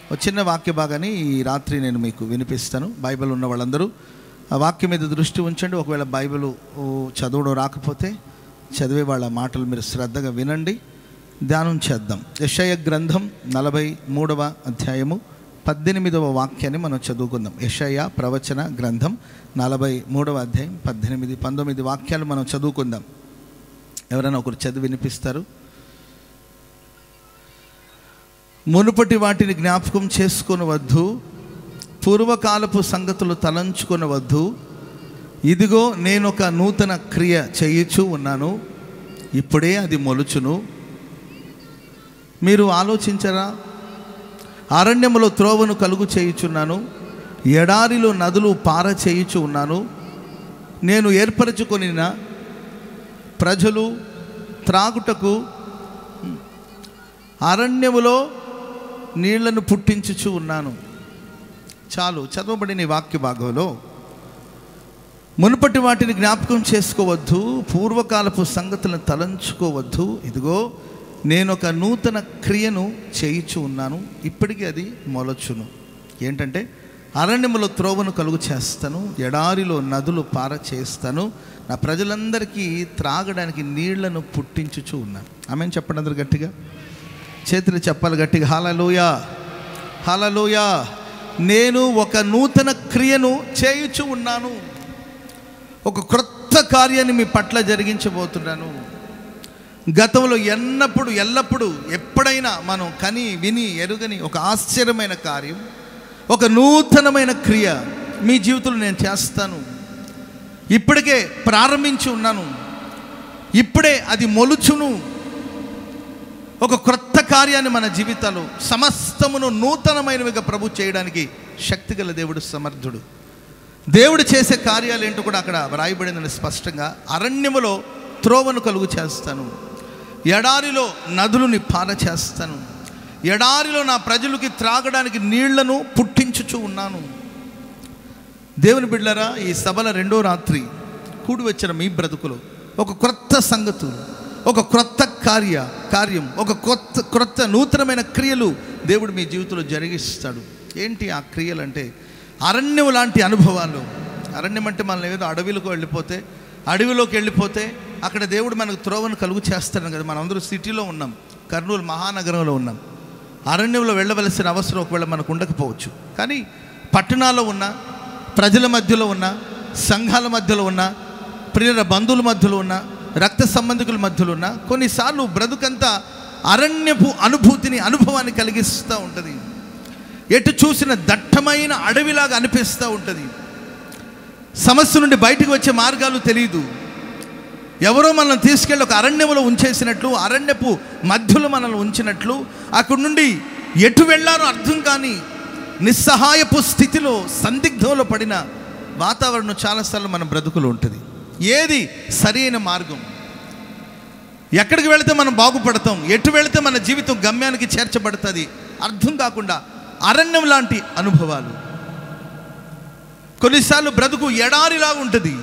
ఒక చిన్న వాక్య భాగాన్ని ఈ రాత్రి నేను మీకు వినిపిస్తాను బైబిల్ ఉన్న వాళ్ళందరూ ఆ వాక్యం మీద దృష్టి ఉంచండి ఒకవేళ బైబిల్ ఓ, చదవడం రాకపోతే చదివే వాళ్ళ మాటలు మీరు శ్రద్ధగా వినండి ధ్యానం చేద్దాం యషయ గ్రంథం నలభై మూడవ అధ్యాయము పద్దెనిమిదవ వాక్యాన్ని మనం చదువుకుందాం యషయ ప్రవచన గ్రంథం నలభై మూడవ అధ్యాయం పద్దెనిమిది పంతొమ్మిది వాక్యాలు మనం చదువుకుందాం ఎవరైనా ఒకరు చదివి వినిపిస్తారు మునుపటి వాటిని జ్ఞాపకం చేసుకొనవద్దు పూర్వకాలపు సంగతులు తలంచుకొనవద్దు ఇదిగో నేను ఒక నూతన క్రియ చేయుచు ఉన్నాను ఇప్పుడే అది మొలుచును మీరు ఆలోచించరా అరణ్యములో త్రోవను కలుగు చేయుచున్నాను ఎడారిలో నదులు పార చేయుచు ఉన్నాను నేను ఏర్పరచుకొనిన ప్రజలు త్రాగుటకు అరణ్యములో నీళ్లను పుట్టించుచు ఉన్నాను చాలు చదవబడిన ఈ వాక్య భాగంలో మునుపటి వాటిని జ్ఞాపకం చేసుకోవద్దు పూర్వకాలపు సంగతులను తలంచుకోవద్దు ఇదిగో నేను ఒక నూతన క్రియను చేయిచు ఉన్నాను ఇప్పటికీ అది మొలచును ఏంటంటే అరణ్యములో త్రోవను కలుగు చేస్తాను ఎడారిలో నదులు పార చేస్తాను నా ప్రజలందరికీ త్రాగడానికి నీళ్లను పుట్టించుచు ఉన్నాను ఆమె చెప్పండి అందరు గట్టిగా చేతులు చెప్పాలి గట్టిగా హాలలోయా హాలలోయా నేను ఒక నూతన క్రియను చేయుచు ఉన్నాను ఒక క్రొత్త కార్యాన్ని మీ పట్ల జరిగించబోతున్నాను గతంలో ఎన్నప్పుడు ఎల్లప్పుడు ఎప్పుడైనా మనం కని విని ఎరుగని ఒక ఆశ్చర్యమైన కార్యం ఒక నూతనమైన క్రియ మీ జీవితంలో నేను చేస్తాను ఇప్పటికే ప్రారంభించి ఉన్నాను ఇప్పుడే అది మొలుచును ఒక క్రొత్త కార్యాన్ని మన జీవితాలు సమస్తమును నూతనమైనవిగా ప్రభు చేయడానికి శక్తిగల దేవుడు సమర్థుడు దేవుడు చేసే కార్యాలు ఏంటో కూడా అక్కడ వ్రాయబడిందని స్పష్టంగా అరణ్యములో త్రోవను కలుగు చేస్తాను ఎడారిలో నదులని పార చేస్తాను ఎడారిలో నా ప్రజలకి త్రాగడానికి నీళ్లను పుట్టించుచు ఉన్నాను దేవుని బిడ్డలారా ఈ సభల రెండో రాత్రి కూడి వచ్చిన మీ బ్రతుకులో ఒక క్రొత్త సంగతులు ఒక క్రొత్త కార్య కార్యం ఒక కొత్త క్రొత్త నూతనమైన క్రియలు దేవుడు మీ జీవితంలో జరిగిస్తాడు ఏంటి ఆ క్రియలు అంటే అరణ్యం లాంటి అనుభవాలు అరణ్యం అంటే మనం ఏదో అడవిలోకి వెళ్ళిపోతే అడవిలోకి వెళ్ళిపోతే అక్కడ దేవుడు మనకు త్రోవను కలుగు చేస్తాడు కదా మనం అందరూ సిటీలో ఉన్నాం కర్నూలు మహానగరంలో ఉన్నాం అరణ్యంలో వెళ్ళవలసిన అవసరం ఒకవేళ మనకు ఉండకపోవచ్చు కానీ పట్టణాల్లో ఉన్న ప్రజల మధ్యలో ఉన్న సంఘాల మధ్యలో ఉన్న ప్రియుల బంధువుల మధ్యలో ఉన్న రక్త సంబంధికుల మధ్యలో ఉన్న కొన్నిసార్లు బ్రతుకంతా అరణ్యపు అనుభూతిని అనుభవాన్ని కలిగిస్తూ ఉంటుంది ఎటు చూసిన దట్టమైన అడవిలాగా అనిపిస్తూ ఉంటుంది సమస్య నుండి బయటకు వచ్చే మార్గాలు తెలియదు ఎవరో మనల్ని తీసుకెళ్ళి ఒక అరణ్యంలో ఉంచేసినట్లు అరణ్యపు మధ్యలో మనల్ని ఉంచినట్లు అక్కడి నుండి ఎటు వెళ్ళారో అర్థం కాని నిస్సహాయపు స్థితిలో సందిగ్ధంలో పడిన వాతావరణం చాలాసార్లు మన బ్రతుకులో ఉంటుంది ఏది సరైన మార్గం ఎక్కడికి వెళితే మనం బాగుపడతాం ఎటు వెళితే మన జీవితం గమ్యానికి చేర్చబడుతుంది అర్థం కాకుండా అరణ్యం లాంటి అనుభవాలు కొన్నిసార్లు బ్రతుకు ఎడారిలా ఉంటుంది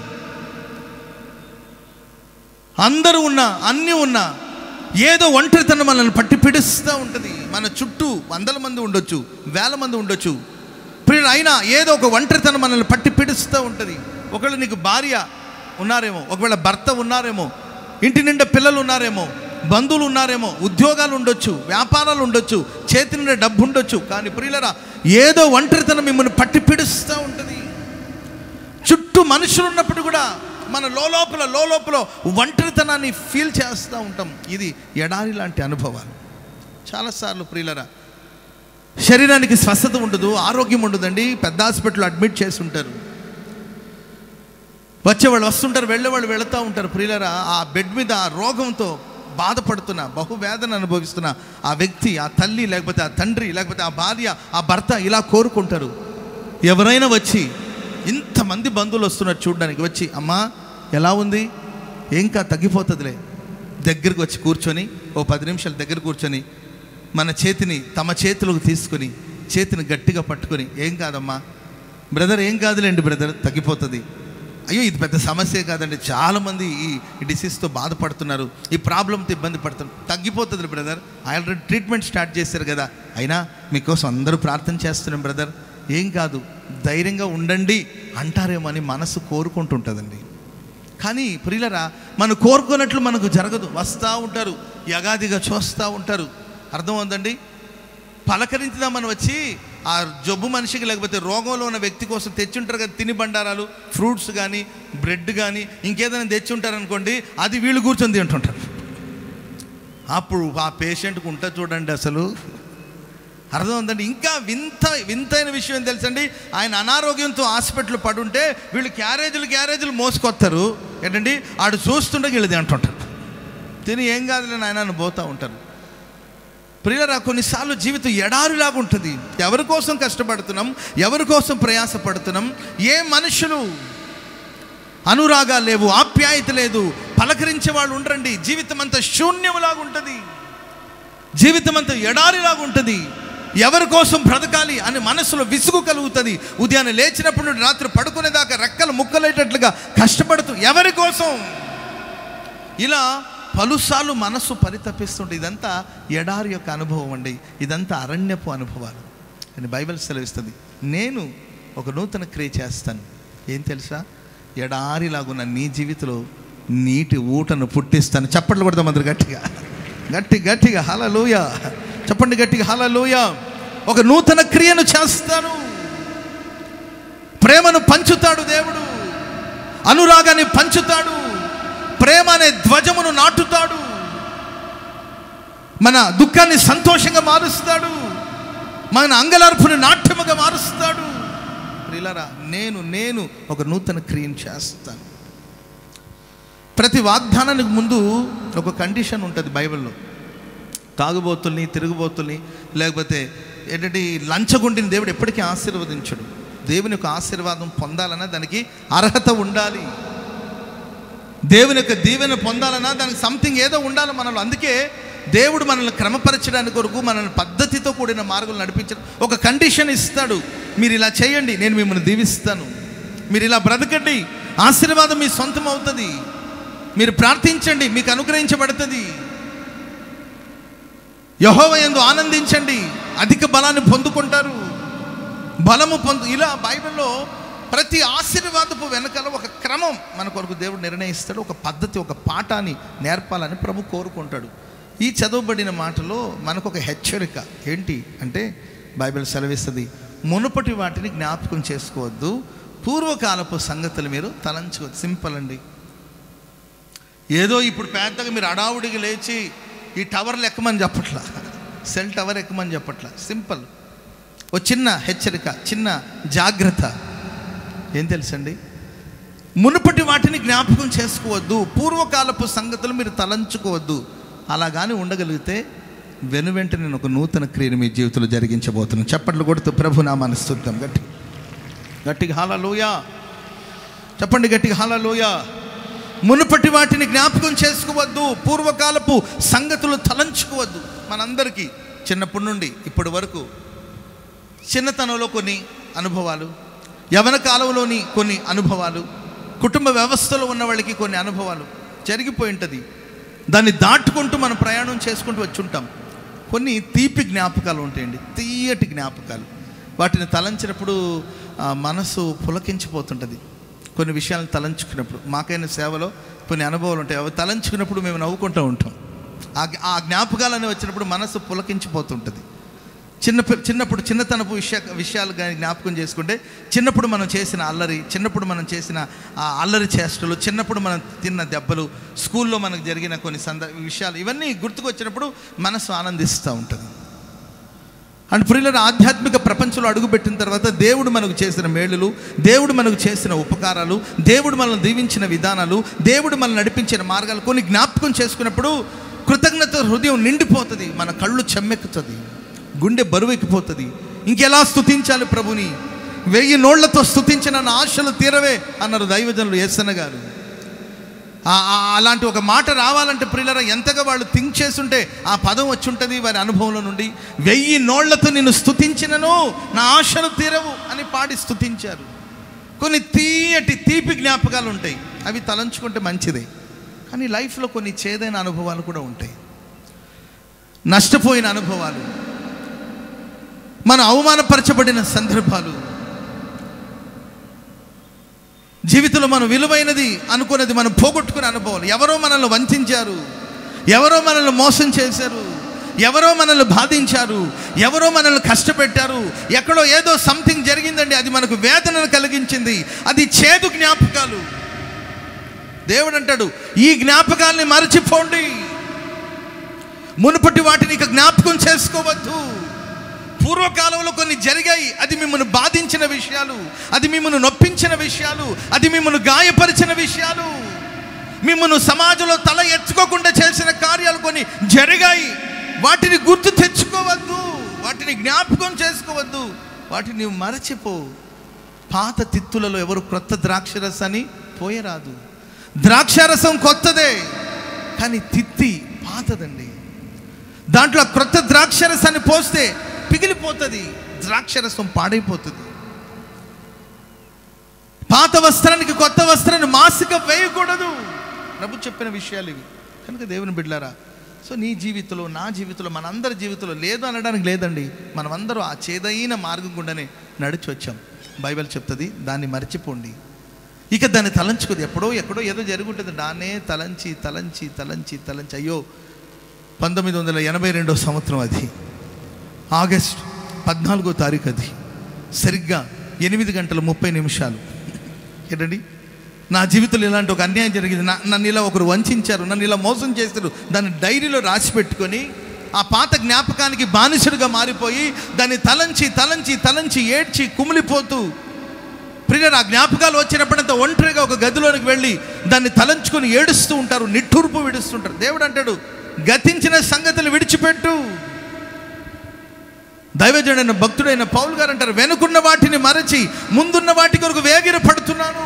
అందరూ ఉన్నా అన్నీ ఉన్నా ఏదో ఒంటరితనం మనల్ని పట్టి పిడుస్తూ ఉంటుంది మన చుట్టూ వందల మంది ఉండొచ్చు వేల మంది ఉండొచ్చు ప్రియులు అయినా ఏదో ఒక ఒంటరితనం మనల్ని పట్టి పిడుస్తూ ఉంటుంది ఒకవేళ నీకు భార్య ఉన్నారేమో ఒకవేళ భర్త ఉన్నారేమో ఇంటి నిండా పిల్లలు ఉన్నారేమో బంధువులు ఉన్నారేమో ఉద్యోగాలు ఉండొచ్చు వ్యాపారాలు ఉండొచ్చు చేతి నిండా డబ్బు ఉండొచ్చు కానీ ప్రియులరా ఏదో ఒంటరితనం మిమ్మల్ని పట్టి పిడుస్తూ ఉంటుంది చుట్టూ మనుషులు ఉన్నప్పుడు కూడా మన లోపల లోపల ఒంటరితనాన్ని ఫీల్ చేస్తూ ఉంటాం ఇది ఎడారి లాంటి అనుభవాలు చాలాసార్లు ప్రియులరా శరీరానికి స్వస్థత ఉండదు ఆరోగ్యం ఉండదండి పెద్ద హాస్పిటల్ అడ్మిట్ చేసి ఉంటారు వచ్చేవాళ్ళు వస్తుంటారు వెళ్ళేవాళ్ళు వెళుతూ ఉంటారు ప్రియులరా ఆ బెడ్ మీద ఆ రోగంతో బాధపడుతున్న బహువేదన అనుభవిస్తున్న ఆ వ్యక్తి ఆ తల్లి లేకపోతే ఆ తండ్రి లేకపోతే ఆ భార్య ఆ భర్త ఇలా కోరుకుంటారు ఎవరైనా వచ్చి ఇంతమంది బంధువులు వస్తున్నారు చూడడానికి వచ్చి అమ్మా ఎలా ఉంది ఇంకా తగ్గిపోతుందిలే దగ్గరికి వచ్చి కూర్చొని ఓ పది నిమిషాలు దగ్గర కూర్చొని మన చేతిని తమ చేతిలోకి తీసుకొని చేతిని గట్టిగా పట్టుకొని ఏం కాదమ్మా బ్రదర్ ఏం కాదులేండి బ్రదర్ తగ్గిపోతుంది అయ్యో ఇది పెద్ద సమస్య కాదండి చాలామంది ఈ ఈ డిసీజ్తో బాధపడుతున్నారు ఈ ప్రాబ్లంతో ఇబ్బంది పడుతున్నారు తగ్గిపోతుంది బ్రదర్ ఆల్రెడీ ట్రీట్మెంట్ స్టార్ట్ చేశారు కదా అయినా మీకోసం అందరూ ప్రార్థన చేస్తున్నాం బ్రదర్ ఏం కాదు ధైర్యంగా ఉండండి అంటారేమో అని మనసు కోరుకుంటుంటుందండి కానీ ప్రియులరా మనం కోరుకున్నట్లు మనకు జరగదు వస్తూ ఉంటారు యగాదిగా చూస్తూ ఉంటారు అర్థమవుందండి పలకరించుదామని వచ్చి ఆ జబ్బు మనిషికి లేకపోతే రోగంలో ఉన్న వ్యక్తి కోసం తెచ్చుంటారు కదా తిని బండారాలు ఫ్రూట్స్ కానీ బ్రెడ్ కానీ ఇంకేదైనా తెచ్చి ఉంటారనుకోండి అది వీళ్ళు కూర్చొని తింటుంటారు అప్పుడు ఆ పేషెంట్కి ఉంటా చూడండి అసలు అర్థం ఉందండి ఇంకా వింత వింతైన విషయం ఏం తెలుసండి ఆయన అనారోగ్యంతో హాస్పిటల్ పడుంటే వీళ్ళు క్యారేజీలు క్యారేజీలు మోసుకొస్తారు ఏంటండి ఆడు చూస్తుంటే వీళ్ళు తింటుంటారు తిని ఏం కాదులే నాయన అని పోతూ ఉంటారు ప్రియులరా కొన్నిసార్లు జీవితం ఎడారిలాగా ఉంటుంది ఎవరి కోసం కష్టపడుతున్నాం ఎవరి కోసం ప్రయాసపడుతున్నాం ఏ మనుషులు అనురాగాలు లేవు ఆప్యాయత లేదు పలకరించే వాళ్ళు ఉండరండి జీవితం అంతా శూన్యములాగా ఉంటుంది జీవితం అంతా ఎడారిలాగా ఉంటుంది ఎవరి కోసం బ్రతకాలి అని మనసులో విసుగు కలుగుతుంది ఉదయాన్నే లేచినప్పుడు నుండి రాత్రి పడుకునేదాకా రెక్కలు ముక్కలేటట్లుగా కష్టపడుతూ ఎవరి కోసం ఇలా పలుసార్లు మనస్సు పరితపిస్తుంటే ఇదంతా ఎడారి యొక్క అనుభవం అండి ఇదంతా అరణ్యపు అనుభవాలు అని బైబిల్ సెలవిస్తుంది నేను ఒక నూతన క్రియ చేస్తాను ఏం తెలుసా ఎడారిలాగున్న నీ జీవితంలో నీటి ఊటను పుట్టిస్తాను చప్పట్లు కొడదాం అందరు గట్టిగా గట్టి గట్టిగా హలలోయ చెప్పండి గట్టిగా హలలోయ ఒక నూతన క్రియను చేస్తాను ప్రేమను పంచుతాడు దేవుడు అనురాగాన్ని పంచుతాడు ప్రేమ అనే ధ్వజమును నాటుతాడు మన దుఃఖాన్ని సంతోషంగా మారుస్తాడు మన అంగలార్పుని నాట్యముగా మారుస్తాడు ప్రియులారా నేను నేను ఒక నూతన క్రియను చేస్తాను ప్రతి వాగ్దానానికి ముందు ఒక కండిషన్ ఉంటుంది బైబిల్లో తాగుబోతుల్ని తిరుగుబోతుల్ని లేకపోతే ఏంటంటే ఈ లంచగొండిని దేవుడు ఎప్పటికీ ఆశీర్వదించడు దేవుని యొక్క ఆశీర్వాదం పొందాలన్నా దానికి అర్హత ఉండాలి దేవుని యొక్క దీవెన పొందాలన్నా దానికి సంథింగ్ ఏదో ఉండాలి మనలో అందుకే దేవుడు మనల్ని క్రమపరచడానికి కొరకు మనల్ని పద్ధతితో కూడిన మార్గం నడిపించడం ఒక కండిషన్ ఇస్తాడు మీరు ఇలా చేయండి నేను మిమ్మల్ని దీవిస్తాను మీరు ఇలా బ్రతకండి ఆశీర్వాదం మీ సొంతం అవుతుంది మీరు ప్రార్థించండి మీకు అనుగ్రహించబడుతుంది యహోవ ఎందు ఆనందించండి అధిక బలాన్ని పొందుకుంటారు బలము పొందు ఇలా బైబిల్లో ప్రతి ఆశీర్వాదపు వెనకాల ఒక క్రమం మన కొరకు దేవుడు నిర్ణయిస్తాడు ఒక పద్ధతి ఒక పాఠాన్ని నేర్పాలని ప్రభు కోరుకుంటాడు ఈ చదవబడిన మాటలో మనకు ఒక హెచ్చరిక ఏంటి అంటే బైబిల్ సెలవిస్తుంది మునుపటి వాటిని జ్ఞాపకం చేసుకోవద్దు పూర్వకాలపు సంగతులు మీరు తలంచుకోవద్దు సింపుల్ అండి ఏదో ఇప్పుడు పెద్దగా మీరు అడావుడికి లేచి ఈ టవర్లు ఎక్కమని చెప్పట్లా సెల్ టవర్ ఎక్కమని చెప్పట్లా సింపుల్ ఓ చిన్న హెచ్చరిక చిన్న జాగ్రత్త ఏం తెలుసండి మునుపటి వాటిని జ్ఞాపకం చేసుకోవద్దు పూర్వకాలపు సంగతులు మీరు తలంచుకోవద్దు అలా కానీ ఉండగలిగితే వెను వెంటనే నేను ఒక నూతన క్రియను మీ జీవితంలో జరిగించబోతున్నాను చప్పట్లు కొడుతూ ప్రభు నామాన్ని స్తుద్దాం గట్టి గట్టిగా హాలలోయ చెప్పండి గట్టిగా హాలలోయ మునుపటి వాటిని జ్ఞాపకం చేసుకోవద్దు పూర్వకాలపు సంగతులు తలంచుకోవద్దు మనందరికీ చిన్నప్పటి నుండి ఇప్పటి వరకు చిన్నతనంలో కొన్ని అనుభవాలు యవన కాలంలోని కొన్ని అనుభవాలు కుటుంబ వ్యవస్థలో ఉన్న వాళ్ళకి కొన్ని అనుభవాలు జరిగిపోయి ఉంటుంది దాన్ని దాటుకుంటూ మనం ప్రయాణం చేసుకుంటూ వచ్చి ఉంటాం కొన్ని తీపి జ్ఞాపకాలు ఉంటాయండి తీయటి జ్ఞాపకాలు వాటిని తలంచినప్పుడు ఆ, మనసు పులకించిపోతుంటుంది కొన్ని విషయాలను తలంచుకున్నప్పుడు మాకైన సేవలో కొన్ని అనుభవాలు ఉంటాయి అవి తలంచుకున్నప్పుడు మేము నవ్వుకుంటూ ఉంటాం ఆ ఆ జ్ఞాపకాలని వచ్చినప్పుడు మనసు పులకించిపోతుంటుంది చిన్న పి- చిన్నప్పుడు చిన్నతనపు విషయ విషయాలు కానీ జ్ఞాపకం చేసుకుంటే చిన్నప్పుడు మనం చేసిన అల్లరి చిన్నప్పుడు మనం చేసిన ఆ అల్లరి చేష్టలు చిన్నప్పుడు మనం తిన్న దెబ్బలు స్కూల్లో మనకు జరిగిన కొన్ని సంద విషయాలు ఇవన్నీ గుర్తుకొచ్చినప్పుడు మనసు ఆనందిస్తూ ఉంటుంది అండ్ ప్రియుల ఆధ్యాత్మిక ప్రపంచంలో అడుగుపెట్టిన తర్వాత దేవుడు మనకు చేసిన మేలులు దేవుడు మనకు చేసిన ఉపకారాలు దేవుడు మనల్ని దీవించిన విధానాలు దేవుడు మనల్ని నడిపించిన మార్గాలు కొన్ని జ్ఞాపకం చేసుకున్నప్పుడు కృతజ్ఞత హృదయం నిండిపోతుంది మన కళ్ళు చెమ్మెక్కుతుంది గుండె బరువెక్కిపోతుంది ఇంకెలా స్తుతించాలి ప్రభుని వెయ్యి నోళ్లతో స్తుతించిన నా ఆశలు తీరవే అన్నారు దైవజనులు ఏసన్న గారు ఆ- ఆ- అలాంటి ఒక మాట రావాలంటే ప్రియులరా ఎంతగా వాళ్ళు థింక్ చేస్తుంటే ఆ పదం వచ్చి ఉంటుంది వారి అనుభవంలో నుండి వెయ్యి నోళ్లతో నిన్ను స్తుతించినను నా ఆశలు తీరవు అని పాడి స్తుతించారు కొన్ని తీయటి తీపి జ్ఞాపకాలు ఉంటాయి అవి తలంచుకుంటే మంచిదే కానీ లైఫ్లో కొన్ని చేదైన అనుభవాలు కూడా ఉంటాయి నష్టపోయిన అనుభవాలు మనం అవమానపరచబడిన సందర్భాలు జీవితంలో మనం విలువైనది అనుకున్నది మనం పోగొట్టుకునే అనుభవాలు ఎవరో మనల్ని వంచారు ఎవరో మనల్ని మోసం చేశారు ఎవరో మనల్ని బాధించారు ఎవరో మనల్ని కష్టపెట్టారు ఎక్కడో ఏదో సంథింగ్ జరిగిందండి అది మనకు వేదనను కలిగించింది అది చేదు జ్ఞాపకాలు దేవుడు అంటాడు ఈ జ్ఞాపకాల్ని మరచిపోండి మునుపటి వాటిని ఇక జ్ఞాపకం చేసుకోవద్దు పూర్వకాలంలో కొన్ని జరిగాయి అది మిమ్మల్ని బాధించిన విషయాలు అది మిమ్మల్ని నొప్పించిన విషయాలు అది మిమ్మల్ని గాయపరిచిన విషయాలు మిమ్మల్ని సమాజంలో తల ఎత్తుకోకుండా చేసిన కార్యాలు కొన్ని జరిగాయి వాటిని గుర్తు తెచ్చుకోవద్దు వాటిని జ్ఞాపకం చేసుకోవద్దు వాటిని నీవు మరచిపో పాత తిత్తులలో ఎవరు క్రొత్త ద్రాక్షరసాన్ని పోయరాదు ద్రాక్షారసం కొత్తదే కానీ తిత్తి పాతదండి దాంట్లో క్రొత్త ద్రాక్షరసాన్ని పోస్తే పిగిలిపోతుంది ద్రాక్షరసం పాడైపోతుంది పాత వస్త్రానికి కొత్త వస్త్రాన్ని మాసిక వేయకూడదు ప్రభు చెప్పిన విషయాలు ఇవి కనుక దేవుని బిడ్డారా సో నీ జీవితంలో నా జీవితంలో మనందరి జీవితంలో లేదు అనడానికి లేదండి మనమందరం ఆ చేదైన మార్గం గుండానే నడిచి వచ్చాం బైబిల్ చెప్తుంది దాన్ని మర్చిపోండి ఇక దాన్ని తలంచుకోదు ఎప్పుడో ఎక్కడో ఏదో జరుగుంటుంది దాన్నే తలంచి తలంచి తలంచి తలంచి అయ్యో పంతొమ్మిది వందల ఎనభై రెండో సంవత్సరం అది ఆగస్ట్ పద్నాలుగో తారీఖు అది సరిగ్గా ఎనిమిది గంటల ముప్పై నిమిషాలు ఏంటండి నా జీవితంలో ఇలాంటి ఒక అన్యాయం జరిగింది నా నన్ను ఇలా ఒకరు వంచారు నన్ను ఇలా మోసం చేస్తారు దాన్ని డైరీలో రాసి పెట్టుకొని ఆ పాత జ్ఞాపకానికి బానిసడుగా మారిపోయి దాన్ని తలంచి తలంచి తలంచి ఏడ్చి కుమిలిపోతూ ప్రియులు ఆ జ్ఞాపకాలు వచ్చినప్పుడంతా ఒంటరిగా ఒక గదిలోనికి వెళ్ళి దాన్ని తలంచుకొని ఏడుస్తూ ఉంటారు నిట్టూర్పు విడుస్తుంటారు దేవుడు అంటాడు గతించిన సంగతులు విడిచిపెట్టు దైవజనుడైన భక్తుడైన పౌల్ గారు అంటారు వెనుకున్న వాటిని మరచి ముందున్న వాటి కొరకు వేగిర పడుతున్నాను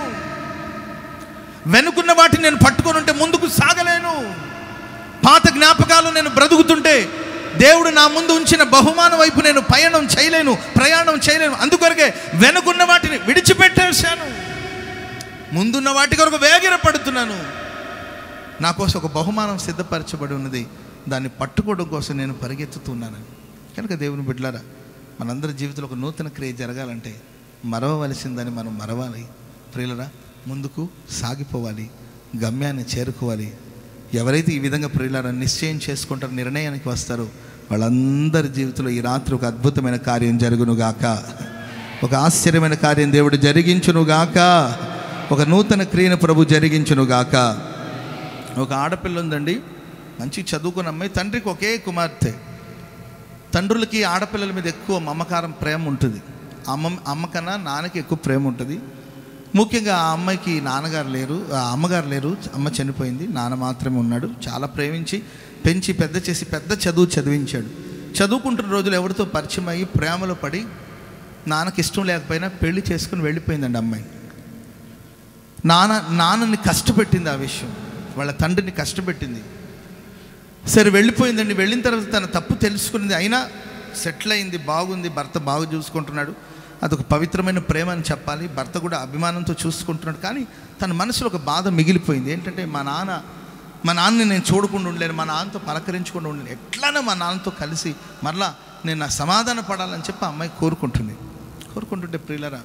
వెనుకున్న వాటిని నేను పట్టుకొని ఉంటే ముందుకు సాగలేను పాత జ్ఞాపకాలు నేను బ్రతుకుతుంటే దేవుడు నా ముందు ఉంచిన బహుమానం వైపు నేను పయనం చేయలేను ప్రయాణం చేయలేను అందుకొరకే వెనుకున్న వాటిని విడిచిపెట్టేశాను ముందున్న వాటి కొరకు వేగిర పడుతున్నాను నా కోసం ఒక బహుమానం సిద్ధపరచబడి ఉన్నది దాన్ని పట్టుకోవడం కోసం నేను పరిగెత్తుతున్నాను కనుక దేవుని బిడ్డలారా మనందరి జీవితంలో ఒక నూతన క్రియ జరగాలంటే మరవవలసిందని మనం మరవాలి ప్రియులరా ముందుకు సాగిపోవాలి గమ్యాన్ని చేరుకోవాలి ఎవరైతే ఈ విధంగా ప్రియులారా నిశ్చయం చేసుకుంటారో నిర్ణయానికి వస్తారో వాళ్ళందరి జీవితంలో ఈ రాత్రి ఒక అద్భుతమైన కార్యం జరుగునుగాక ఒక ఆశ్చర్యమైన కార్యం దేవుడు జరిగించునుగాక ఒక నూతన క్రియను ప్రభు జరిగించునుగాక ఒక ఆడపిల్ల ఉందండి మంచి చదువుకున్న అమ్మాయి తండ్రికి ఒకే కుమార్తె తండ్రులకి ఆడపిల్లల మీద ఎక్కువ మమకారం ప్రేమ ఉంటుంది అమ్మ అమ్మ కన్నా నాన్నకి ఎక్కువ ప్రేమ ఉంటుంది ముఖ్యంగా ఆ అమ్మాయికి నాన్నగారు లేరు ఆ అమ్మగారు లేరు అమ్మ చనిపోయింది నాన్న మాత్రమే ఉన్నాడు చాలా ప్రేమించి పెంచి పెద్ద చేసి పెద్ద చదువు చదివించాడు చదువుకుంటున్న రోజులు ఎవరితో పరిచయం అయ్యి ప్రేమలో పడి నాన్నకి ఇష్టం లేకపోయినా పెళ్లి చేసుకుని వెళ్ళిపోయిందండి అమ్మాయి నాన్న నాన్నని కష్టపెట్టింది ఆ విషయం వాళ్ళ తండ్రిని కష్టపెట్టింది సరే వెళ్ళిపోయిందండి వెళ్ళిన తర్వాత తన తప్పు తెలుసుకున్నది అయినా సెటిల్ అయింది బాగుంది భర్త బాగా చూసుకుంటున్నాడు అదొక పవిత్రమైన ప్రేమ అని చెప్పాలి భర్త కూడా అభిమానంతో చూసుకుంటున్నాడు కానీ తన మనసులో ఒక బాధ మిగిలిపోయింది ఏంటంటే మా నాన్న మా నాన్నని నేను చూడకుండా ఉండలేను మా నాన్నతో పలకరించకుండా ఉండలేను ఎట్లానే మా నాన్నతో కలిసి మరలా నేను నా సమాధాన పడాలని చెప్పి ఆ అమ్మాయి కోరుకుంటుంది కోరుకుంటుంటే ప్రియులరా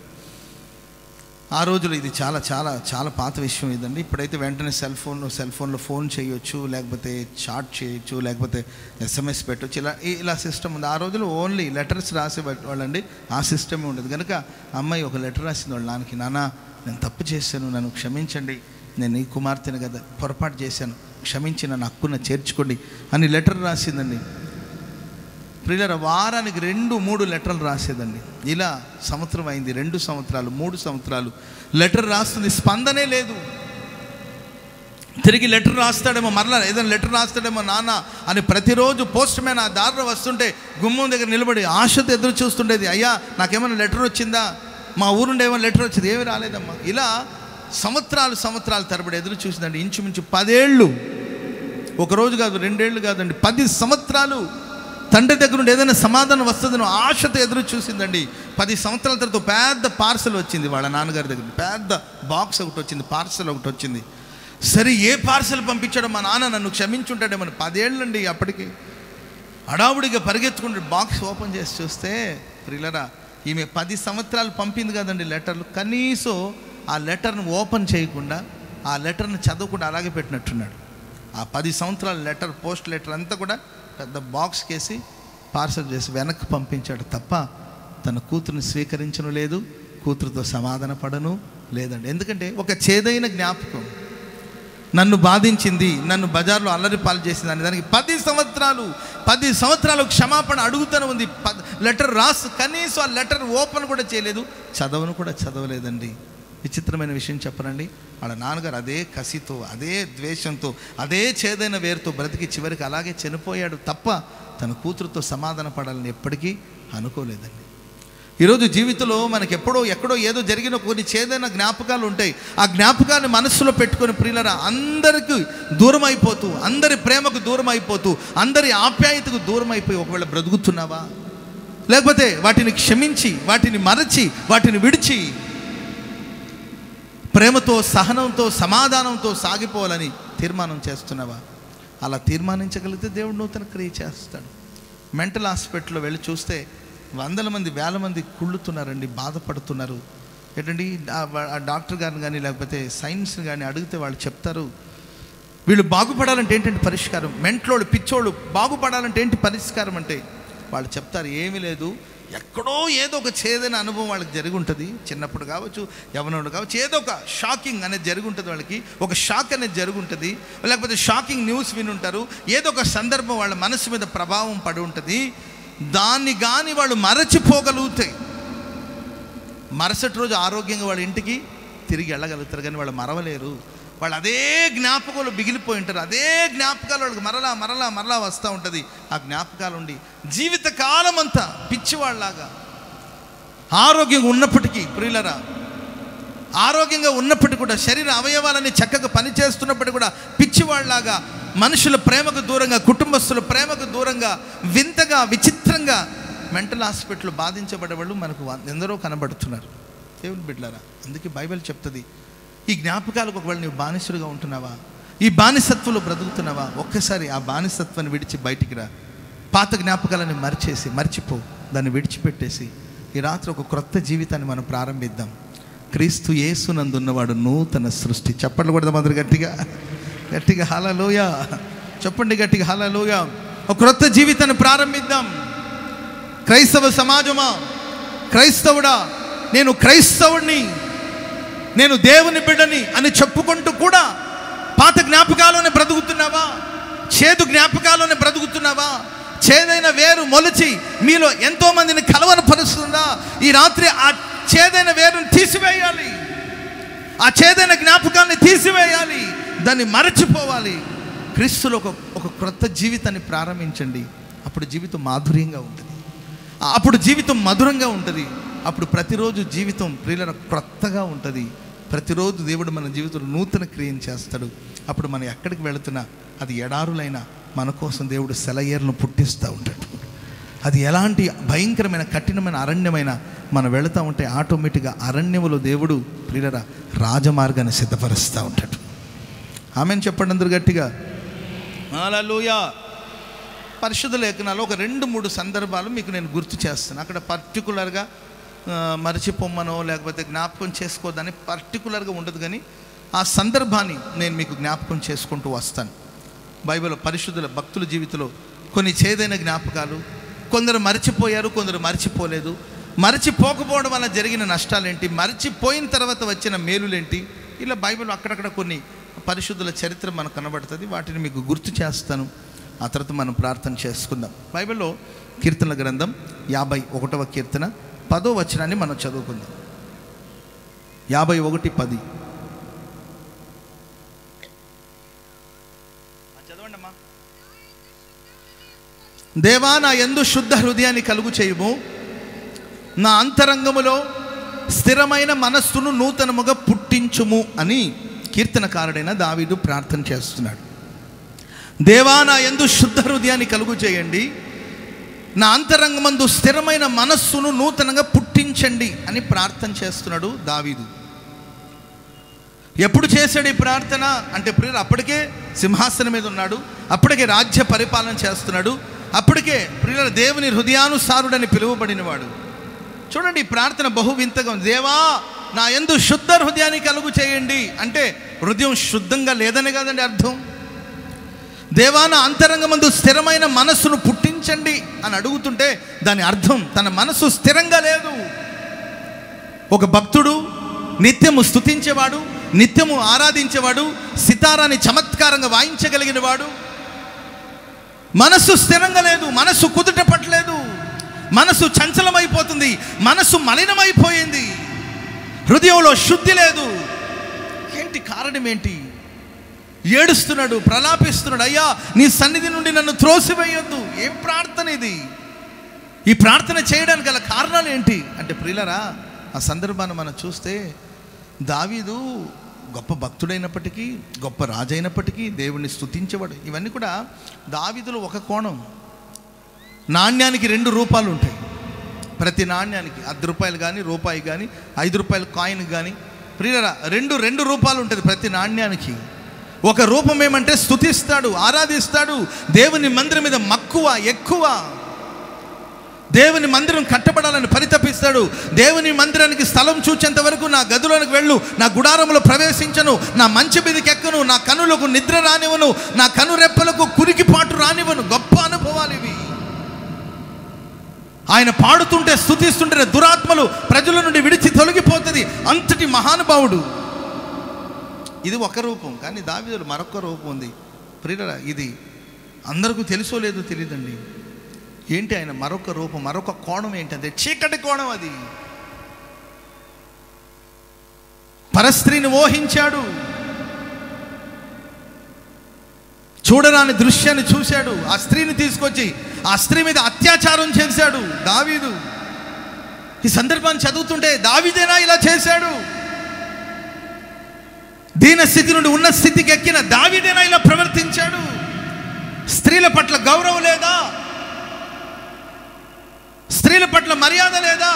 ఆ రోజులు ఇది చాలా చాలా చాలా పాత విషయం ఇదండి ఇప్పుడైతే వెంటనే సెల్ ఫోన్ సెల్ ఫోన్లో ఫోన్ చేయొచ్చు లేకపోతే చాట్ చేయొచ్చు లేకపోతే ఎస్ఎంఎస్ పెట్టొచ్చు ఇలా ఇలా సిస్టమ్ ఉంది ఆ రోజులు ఓన్లీ లెటర్స్ రాసే వాళ్ళండి ఆ సిస్టమే ఉండదు కనుక అమ్మాయి ఒక లెటర్ రాసింది వాళ్ళ నాన్నకి నాన్న నేను తప్పు చేశాను నన్ను క్షమించండి నేను ఈ కుమార్తెను కదా పొరపాటు చేశాను క్షమించి నన్ను హక్కున చేర్చుకోండి అని లెటర్ రాసిందండి ప్రియులర వారానికి రెండు మూడు లెటర్లు రాసేదండి ఇలా సంవత్సరం అయింది రెండు సంవత్సరాలు మూడు సంవత్సరాలు లెటర్ రాస్తుంది స్పందనే లేదు తిరిగి లెటర్ రాస్తాడేమో మరలా ఏదైనా లెటర్ రాస్తాడేమో నాన్న అని ప్రతిరోజు పోస్ట్ మ్యాన్ ఆ దారిలో వస్తుంటే గుమ్మం దగ్గర నిలబడి ఆశతో ఎదురు చూస్తుండేది అయ్యా నాకేమైనా లెటర్ వచ్చిందా మా ఊరుండే ఏమైనా లెటర్ వచ్చింది ఏమి రాలేదమ్మా ఇలా సంవత్సరాలు సంవత్సరాలు తరబడి ఎదురు చూసిందండి ఇంచుమించు పదేళ్ళు ఒక రోజు కాదు రెండేళ్ళు కాదండి పది సంవత్సరాలు తండ్రి దగ్గర నుండి ఏదైనా సమాధానం వస్తుందని ఆశతో ఎదురు చూసిందండి పది సంవత్సరాల తర్వాత పెద్ద పార్సల్ వచ్చింది వాళ్ళ నాన్నగారి దగ్గర పెద్ద బాక్స్ ఒకటి వచ్చింది పార్సల్ ఒకటి వచ్చింది సరే ఏ పార్సల్ పంపించాడో మా నాన్న నన్ను క్షమించుంటాడేమని పదేళ్ళండి అప్పటికి హడావుడిగా పరిగెత్తుకుంటే బాక్స్ ఓపెన్ చేసి చూస్తే ప్రిలరా ఈమె పది సంవత్సరాలు పంపింది కదండి లెటర్లు కనీసం ఆ లెటర్ను ఓపెన్ చేయకుండా ఆ లెటర్ను చదవకుండా అలాగే పెట్టినట్టున్నాడు ఆ పది సంవత్సరాల లెటర్ పోస్ట్ లెటర్ అంతా కూడా పెద్ద బాక్స్ కేసి పార్సల్ చేసి వెనక్కి పంపించాడు తప్ప తన కూతురుని స్వీకరించను లేదు కూతురుతో సమాధాన పడను లేదండి ఎందుకంటే ఒక చేదైన జ్ఞాపకం నన్ను బాధించింది నన్ను బజార్లో అల్లరి పాలు చేసింది అని దానికి పది సంవత్సరాలు పది సంవత్సరాలు క్షమాపణ అడుగుతూనే ఉంది పద్ లెటర్ రాసు కనీసం ఆ లెటర్ ఓపెన్ కూడా చేయలేదు చదవను కూడా చదవలేదండి విచిత్రమైన విషయం చెప్పనండి వాళ్ళ నాన్నగారు అదే కసితో అదే ద్వేషంతో అదే చేదైన వేరుతో బ్రతికి చివరికి అలాగే చనిపోయాడు తప్ప తన కూతురుతో సమాధాన పడాలని ఎప్పటికీ అనుకోలేదండి ఈరోజు జీవితంలో మనకి ఎప్పుడో ఎక్కడో ఏదో జరిగిన కొన్ని చేదైన జ్ఞాపకాలు ఉంటాయి ఆ జ్ఞాపకాన్ని మనస్సులో పెట్టుకొని ప్రియులరా అందరికి దూరం అయిపోతూ అందరి ప్రేమకు దూరం అయిపోతూ అందరి ఆప్యాయతకు దూరం అయిపోయి ఒకవేళ బ్రతుకుతున్నావా లేకపోతే వాటిని క్షమించి వాటిని మరచి వాటిని విడిచి ప్రేమతో సహనంతో సమాధానంతో సాగిపోవాలని తీర్మానం చేస్తున్నావా అలా తీర్మానించగలిగితే దేవుడు నూతన క్రియ చేస్తాడు మెంటల్ హాస్పిటల్లో వెళ్ళి చూస్తే వందల మంది వేల మంది కుళ్ళుతున్నారండి బాధపడుతున్నారు ఏంటండి ఆ వా- ఆ డాక్టర్ గారిని కానీ లేకపోతే సైన్స్ని కానీ అడిగితే వాళ్ళు చెప్తారు వీళ్ళు బాగుపడాలంటే ఏంటంటే పరిష్కారం మెంట్లోళ్ళు పిచ్చోళ్ళు బాగుపడాలంటే ఏంటి పరిష్కారం అంటే వాళ్ళు చెప్తారు ఏమీ లేదు ఎక్కడో ఏదో ఒక చేదైన అనుభవం వాళ్ళకి జరిగి ఉంటుంది చిన్నప్పుడు కావచ్చు యవనప్పుడు కావచ్చు ఏదో ఒక షాకింగ్ అనేది జరిగి ఉంటుంది వాళ్ళకి ఒక షాక్ అనేది జరిగి ఉంటుంది లేకపోతే షాకింగ్ న్యూస్ విని ఉంటారు ఏదో ఒక సందర్భం వాళ్ళ మనసు మీద ప్రభావం పడి ఉంటుంది దాన్ని కానీ వాళ్ళు మరచిపోగలుగుతాయి మరుసటి రోజు ఆరోగ్యంగా వాళ్ళ ఇంటికి తిరిగి వెళ్ళగలుగుతారు కానీ వాళ్ళు మరవలేరు వాళ్ళు అదే జ్ఞాపకాలు బిగిలిపోయి ఉంటారు అదే జ్ఞాపకాలు వాళ్ళకి మరలా మరలా మరలా వస్తూ ఉంటుంది ఆ జ్ఞాపకాలు ఉండి జీవితకాలం అంతా పిచ్చివాళ్ళలాగా ఆరోగ్యంగా ఉన్నప్పటికీ ప్రియులరా ఆరోగ్యంగా ఉన్నప్పటికీ కూడా శరీర అవయవాలని చక్కగా పనిచేస్తున్నప్పటికీ కూడా పిచ్చివాళ్ళలాగా మనుషుల ప్రేమకు దూరంగా కుటుంబస్తుల ప్రేమకు దూరంగా వింతగా విచిత్రంగా మెంటల్ హాస్పిటల్ బాధించబడే వాళ్ళు మనకు వ- ఎందరో కనబడుతున్నారు దేవుని బిడ్డలారా అందుకే బైబిల్ చెప్తుంది ఈ జ్ఞాపకాలకు ఒకవేళ నీవు బానిసుడిగా ఉంటున్నావా ఈ బానిసత్వంలో బ్రతుకుతున్నావా ఒక్కసారి ఆ బానిసత్వాన్ని విడిచి బయటికి రా పాత జ్ఞాపకాలని మరిచేసి మర్చిపో దాన్ని విడిచిపెట్టేసి ఈ రాత్రి ఒక క్రొత్త జీవితాన్ని మనం ప్రారంభిద్దాం క్రీస్తు యేసునందున్నవాడు నూతన సృష్టి చెప్పండి కూడా అందరు గట్టిగా గట్టిగా హలలోయ చెప్పండి గట్టిగా హలలోయ ఒక క్రొత్త జీవితాన్ని ప్రారంభిద్దాం క్రైస్తవ సమాజమా క్రైస్తవుడా నేను క్రైస్తవుడిని నేను దేవుని బిడ్డని అని చెప్పుకుంటూ కూడా పాత జ్ఞాపకాలోనే బ్రతుకుతున్నావా చేదు జ్ఞాపకాలోనే బ్రతుకుతున్నావా చేదైన వేరు మొలిచి మీలో ఎంతో మందిని కలవరపరుస్తుందా ఈ రాత్రి ఆ చేదైన వేరుని తీసివేయాలి ఆ చేదైన జ్ఞాపకాన్ని తీసివేయాలి దాన్ని మరచిపోవాలి క్రీస్తులో ఒక ఒక క్రొత్త జీవితాన్ని ప్రారంభించండి అప్పుడు జీవితం మాధుర్యంగా ఉంటుంది అప్పుడు జీవితం మధురంగా ఉంటుంది అప్పుడు ప్రతిరోజు జీవితం ప్రియుల క్రొత్తగా ఉంటుంది ప్రతిరోజు దేవుడు మన జీవితంలో నూతన క్రియను చేస్తాడు అప్పుడు మనం ఎక్కడికి వెళుతున్నా అది ఎడారులైనా మన కోసం దేవుడు సెలయేర్లను పుట్టిస్తూ ఉంటాడు అది ఎలాంటి భయంకరమైన కఠినమైన అరణ్యమైన మనం వెళుతూ ఉంటే ఆటోమేటిక్గా అరణ్యములో దేవుడు ప్రియుల రాజమార్గాన్ని సిద్ధపరుస్తూ ఉంటాడు ఆమెను చెప్పండి అందరు గట్టిగా హల్లెలూయా పరిశుద్ధ లేఖనాలు ఒక రెండు మూడు సందర్భాలు మీకు నేను గుర్తు చేస్తాను అక్కడ పర్టికులర్గా ఆ, మరచిపోమ్మనో లేకపోతే జ్ఞాపకం చేసుకోదని పర్టికులర్గా ఉండదు కానీ ఆ సందర్భాన్ని నేను మీకు జ్ఞాపకం చేసుకుంటూ వస్తాను బైబిల్ పరిశుద్ధుల భక్తుల జీవితంలో కొన్ని చేదైన జ్ఞాపకాలు కొందరు మర్చిపోయారు కొందరు మర్చిపోలేదు మరచిపోకపోవడం వల్ల జరిగిన నష్టాలేంటి మరచిపోయిన తర్వాత వచ్చిన మేలులేంటి ఇలా బైబిల్ అక్కడక్కడ కొన్ని పరిశుద్ధుల చరిత్ర మనకు కనబడుతుంది వాటిని మీకు గుర్తు చేస్తాను ఆ తర్వాత మనం ప్రార్థన చేసుకుందాం బైబిల్లో కీర్తనల గ్రంథం యాభై ఒకటవ కీర్తన పదో వచనాన్ని మనం చదువుకుందాం యాభై ఒకటి పది చదవండి అమ్మా దేవా నా ఎందు శుద్ధ హృదయాన్ని కలుగు చేయుము నా అంతరంగములో స్థిరమైన మనస్సును నూతనముగా పుట్టించుము అని కీర్తనకారుడైన దావీదు ప్రార్థన చేస్తున్నాడు దేవా నా ఎందు శుద్ధ హృదయాన్ని కలుగు చేయండి నా అంతరంగమందు స్థిరమైన మనస్సును నూతనంగా పుట్టించండి అని ప్రార్థన చేస్తున్నాడు దావీదు ఎప్పుడు చేశాడు ఈ ప్రార్థన అంటే ప్రియులు అప్పటికే సింహాసనం మీద ఉన్నాడు అప్పటికే రాజ్య పరిపాలన చేస్తున్నాడు అప్పటికే ప్రియుల దేవుని హృదయానుసారుడని పిలువబడినవాడు చూడండి ఈ ప్రార్థన బహు వింతగా ఉంది దేవా నా ఎందు శుద్ధ హృదయాన్ని కలుగు చేయండి అంటే హృదయం శుద్ధంగా లేదని కదండి అర్థం దేవా నా అంతరంగమందు స్థిరమైన మనస్సును పుట్టించండి అని అడుగుతుంటే దాని అర్థం తన మనసు స్థిరంగా లేదు ఒక భక్తుడు నిత్యము స్తుతించేవాడు నిత్యము ఆరాధించేవాడు సితారాన్ని చమత్కారంగా వాయించగలిగిన వాడు మనస్సు స్థిరంగా లేదు మనస్సు కుదుట పట్టలేదు మనస్సు చంచలమైపోతుంది మనస్సు మలినమైపోయింది హృదయంలో శుద్ధి లేదు ఏంటి కారణం ఏంటి ఏడుస్తున్నాడు ప్రలాపిస్తున్నాడు అయ్యా నీ సన్నిధి నుండి నన్ను త్రోసివేయొద్దు ఏం ప్రార్థన ఇది ఈ ప్రార్థన చేయడానికి గల కారణాలు ఏంటి అంటే ప్రియులరా ఆ సందర్భాన్ని మనం చూస్తే దావీదు గొప్ప భక్తుడైనప్పటికీ గొప్ప రాజైనప్పటికీ దేవుణ్ణి స్తుతించేవాడు ఇవన్నీ కూడా దావీదులో ఒక కోణం నాణ్యానికి రెండు రూపాలు ఉంటాయి ప్రతి నాణ్యానికి అర్ధ రూపాయలు కానీ రూపాయి కానీ ఐదు రూపాయల కాయిన్ కానీ ప్రియులరా రెండు రెండు రూపాలు ఉంటుంది ప్రతి నాణ్యానికి ఒక రూపం ఏమంటే స్తుతిస్తాడు ఆరాధిస్తాడు దేవుని మందిరం మీద మక్కువ ఎక్కువ దేవుని మందిరం కట్టబడాలని పరితపిస్తాడు దేవుని మందిరానికి స్థలం చూచేంత వరకు నా గదిలోనికి వెళ్ళు నా గుడారంలో ప్రవేశించను నా మంచి మీదకి ఎక్కను నా కనులకు నిద్ర రానివను నా కనురెప్పలకు కురికిపాటు రానివను గొప్ప అనుభవాలు ఇవి ఆయన పాడుతుంటే స్థుతిస్తుంటే దురాత్మలు ప్రజల నుండి విడిచి తొలగిపోతుంది అంతటి మహానుభావుడు ఇది ఒక రూపం కానీ దావిదులు మరొక రూపం ఉంది ప్రియుల ఇది అందరికీ తెలుసో లేదో తెలియదండి ఏంటి ఆయన మరొక రూపం మరొక కోణం ఏంటంటే చీకటి కోణం అది పరస్త్రీని ఓహించాడు చూడరాని దృశ్యాన్ని చూశాడు ఆ స్త్రీని తీసుకొచ్చి ఆ స్త్రీ మీద అత్యాచారం చేశాడు దావీదు ఈ సందర్భాన్ని చదువుతుంటే దావీదేనా ఇలా చేశాడు దీన స్థితి నుండి ఉన్న స్థితికి ఎక్కిన దావీదేనా ఇలా ప్రవర్తించాడు స్త్రీల పట్ల గౌరవం లేదా స్త్రీల పట్ల మర్యాద లేదా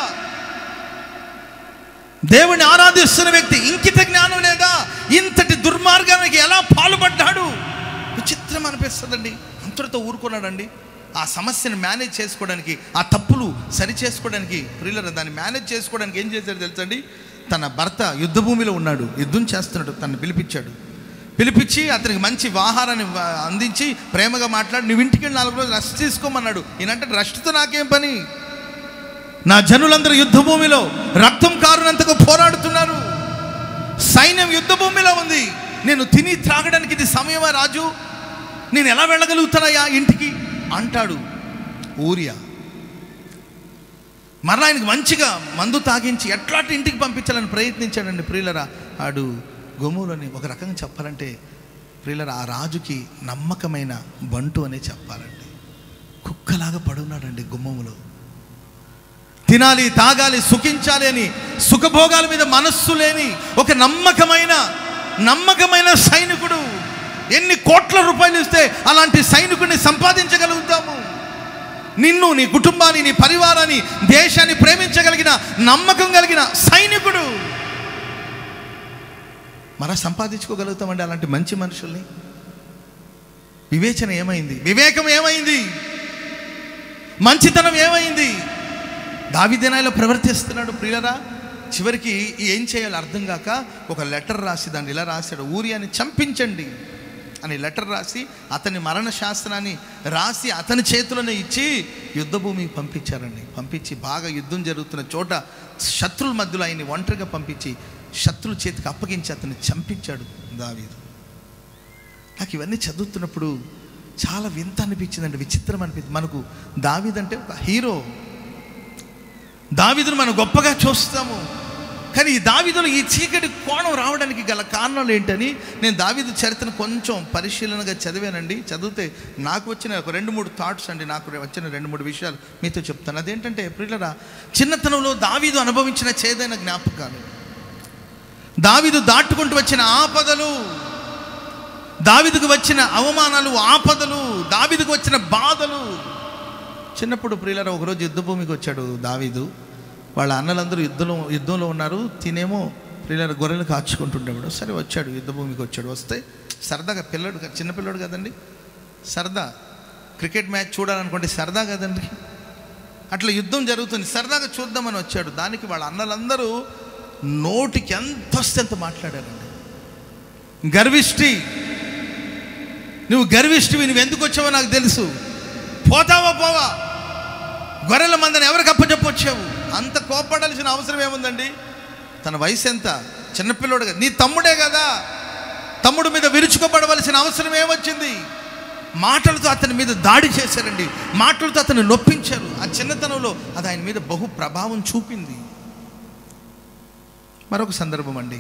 దేవుని ఆరాధిస్తున్న వ్యక్తి ఇంకిత జ్ఞానం లేదా ఇంతటి దుర్మార్గానికి ఎలా పాల్పడ్డాడు విచిత్రం అనిపిస్తుందండి అంతటితో ఊరుకున్నాడండి ఆ సమస్యను మేనేజ్ చేసుకోవడానికి ఆ తప్పులు సరి చేసుకోవడానికి ప్రియులర దాన్ని మేనేజ్ చేసుకోవడానికి ఏం చేశాడు తెలుసండి తన భర్త యుద్ధ భూమిలో ఉన్నాడు యుద్ధం చేస్తున్నాడు తను పిలిపించాడు పిలిపించి అతనికి మంచి ఆహారాన్ని వ- అందించి ప్రేమగా మాట్లాడి నువ్వు ఇంటికి వెళ్ళి నాలుగు రోజులు రెస్ట్ తీసుకోమన్నాడు ఈయనంటే రెస్ట్తో నాకేం పని నా జనులందరూ యుద్ధ భూమిలో రక్తం కారునంతకు పోరాడుతున్నారు సైన్యం యుద్ధ భూమిలో ఉంది నేను తిని త్రాగడానికి ఇది సమయమా రాజు నేను ఎలా వెళ్ళగలుగుతానయ్యా ఇంటికి అంటాడు ఊరియా మరలా ఆయనకు మంచిగా మందు తాగించి ఎట్లాంటి ఇంటికి పంపించాలని ప్రయత్నించాడండి ప్రియులరా ఆడు గొమ్ములని ఒక రకంగా చెప్పాలంటే ప్రియులరా ఆ రాజుకి నమ్మకమైన బంటు అనే చెప్పాలండి కుక్కలాగా పడున్నాడండి గుమ్మములో తినాలి తాగాలి సుఖించాలి అని సుఖభోగాల మీద మనస్సు లేని ఒక నమ్మకమైన నమ్మకమైన సైనికుడు ఎన్ని కోట్ల రూపాయలు ఇస్తే అలాంటి సైనికుడిని సంపాదించగలుగుతాము నిన్ను నీ కుటుంబాన్ని నీ పరివారాన్ని దేశాన్ని ప్రేమించగలిగిన నమ్మకం కలిగిన సైనికుడు మరా సంపాదించుకోగలుగుతామండి అలాంటి మంచి మనుషుల్ని వివేచన ఏమైంది వివేకం ఏమైంది మంచితనం ఏమైంది దావిదేనాయలో ప్రవర్తిస్తున్నాడు ప్రియులరా చివరికి ఏం చేయాలో అర్థం కాక ఒక లెటర్ రాసి దాన్ని ఇలా రాశాడు ఊరియాని చంపించండి అని లెటర్ రాసి అతని మరణ శాస్త్రాన్ని రాసి అతని చేతులను ఇచ్చి యుద్ధభూమికి పంపించారండి పంపించి బాగా యుద్ధం జరుగుతున్న చోట శత్రుల మధ్యలో ఆయన్ని ఒంటరిగా పంపించి శత్రుల చేతికి అప్పగించి అతన్ని చంపించాడు దావీదు నాకు ఇవన్నీ చదువుతున్నప్పుడు చాలా వింత అనిపించిందండి విచిత్రం అనిపించింది మనకు దావీదంటే ఒక హీరో దావీదును మనం గొప్పగా చూస్తాము కానీ ఈ దావీదులో ఈ చీకటి కోణం రావడానికి గల కారణాలు ఏంటని నేను దావీదు చరిత్రను కొంచెం పరిశీలనగా చదివానండి చదివితే నాకు వచ్చిన ఒక రెండు మూడు థాట్స్ అండి నాకు వచ్చిన రెండు మూడు విషయాలు మీతో చెప్తాను అదేంటంటే ప్రియులరా చిన్నతనంలో దావీదు అనుభవించిన చేదైన జ్ఞాపకాలు దావీదు దాటుకుంటూ వచ్చిన ఆపదలు దావీదుకు వచ్చిన అవమానాలు ఆపదలు దావీదుకు వచ్చిన బాధలు చిన్నప్పుడు ప్రియులరా ఒకరోజు యుద్ధభూమికి వచ్చాడు దావీదు వాళ్ళ అన్నలందరూ యుద్ధంలో యుద్ధంలో ఉన్నారు తినేమో ప్రియులర గొర్రెలు కాచుకుంటుండేవాడు సరే వచ్చాడు యుద్ధభూమికి వచ్చాడు వస్తే సరదాగా పిల్లడు క- చిన్న పిల్లడు కదండి సరదా క్రికెట్ మ్యాచ్ చూడాలనుకుంటే సరదా కదండి అట్లా యుద్ధం జరుగుతుంది సరదాగా చూద్దామని వచ్చాడు దానికి వాళ్ళ అన్నలందరూ నోటికి ఎంత వస్తే అంత మాట్లాడారండి గర్విష్టి నువ్వు గర్విష్టివి నువ్వు ఎందుకు వచ్చావో నాకు తెలుసు పోతావా పోవా గొర్రెల మందని ఎవరికి అప్పచెప్పొచ్చావు అంత కోపడాల్సిన అవసరం ఏముందండి తన వయసు ఎంత చిన్నపిల్లోడు కదా నీ తమ్ముడే కదా తమ్ముడు మీద విరుచుకోబడవలసిన అవసరం ఏమొచ్చింది మాటలతో అతని మీద దాడి చేశారండి మాటలతో అతను నొప్పించారు ఆ చిన్నతనంలో అది ఆయన మీద బహు ప్రభావం చూపింది మరొక సందర్భం అండి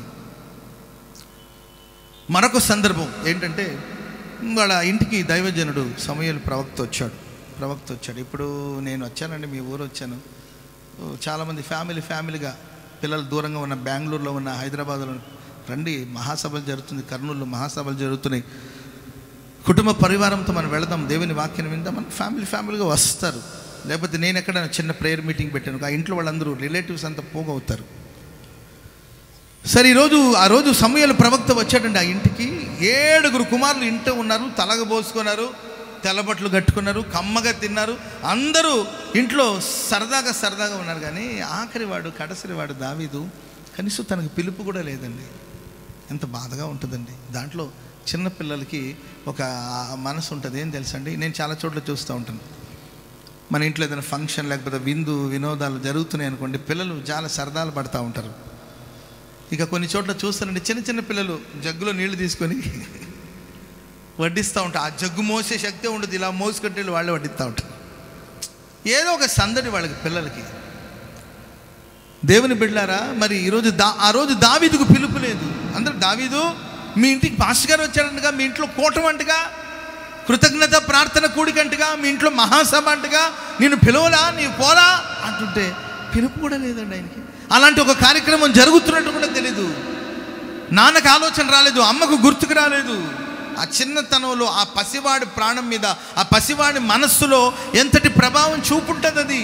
మరొక సందర్భం ఏంటంటే వాళ్ళ ఇంటికి దైవజనుడు సమయలు ప్రవక్త వచ్చాడు ప్రవక్త వచ్చాడు ఇప్పుడు నేను వచ్చానండి మీ ఊరు వచ్చాను ఓ, చాలామంది ఫ్యామిలీ ఫ్యామిలీగా పిల్లలు దూరంగా ఉన్న బెంగళూరులో ఉన్న హైదరాబాద్లో రండి మహాసభలు జరుగుతుంది కర్నూలులో మహాసభలు జరుగుతున్నాయి కుటుంబ పరివారంతో మనం వెళదాం దేవుని వాక్యం విందాం మన ఫ్యామిలీ ఫ్యామిలీగా వస్తారు లేకపోతే నేను ఎక్కడ చిన్న ప్రేయర్ మీటింగ్ పెట్టాను ఆ ఇంట్లో వాళ్ళందరూ రిలేటివ్స్ అంతా పోగవుతారు సరే ఈరోజు ఆ రోజు సమయాలు ప్రవక్త వచ్చాడండి ఆ ఇంటికి ఏడుగురు కుమారులు ఇంట ఉన్నారు తలగబోసుకున్నారు తెల్లబట్లు కట్టుకున్నారు కమ్మగా తిన్నారు అందరూ ఇంట్లో సరదాగా సరదాగా ఉన్నారు కానీ ఆఖరి వాడు కడసరి వాడు దావీదు కనీసం తనకు పిలుపు కూడా లేదండి ఎంత బాధగా ఉంటుందండి దాంట్లో చిన్న పిల్లలకి ఒక మనసు ఉంటుంది ఏం తెలుసండి నేను చాలా చోట్ల చూస్తూ ఉంటాను మన ఇంట్లో ఏదైనా ఫంక్షన్ లేకపోతే విందు వినోదాలు జరుగుతున్నాయి అనుకోండి పిల్లలు చాలా సరదాలు పడుతూ ఉంటారు ఇక కొన్ని చోట్ల చూస్తానండి చిన్న చిన్న పిల్లలు జగ్గులో నీళ్లు తీసుకొని వడ్డిస్తూ ఉంటారు ఆ జగ్గు మోసే శక్తి ఉండదు ఇలా మోసుకుంటే వాళ్ళే వడ్డిస్తూ ఉంటారు ఏదో ఒక సందడి వాళ్ళకి పిల్లలకి దేవుని బిడ్డారా మరి ఈరోజు దా ఆ రోజు దావీదుకు పిలుపు లేదు అందరూ దావీదు మీ ఇంటికి పాస్టర్ గారు వచ్చారంటగా మీ ఇంట్లో కూటం అంటగా కృతజ్ఞత ప్రార్థన కూడికంటగా మీ ఇంట్లో మహాసభ అంటగా నేను పిలవలా నీవు పోరా అంటుంటే పిలుపు కూడా లేదండి ఆయనకి అలాంటి ఒక కార్యక్రమం జరుగుతున్నట్టు కూడా తెలీదు నాన్నకు ఆలోచన రాలేదు అమ్మకు గుర్తుకు రాలేదు ఆ చిన్నతనంలో ఆ పసివాడి ప్రాణం మీద ఆ పసివాడి మనస్సులో ఎంతటి ప్రభావం చూపుంటుంది అది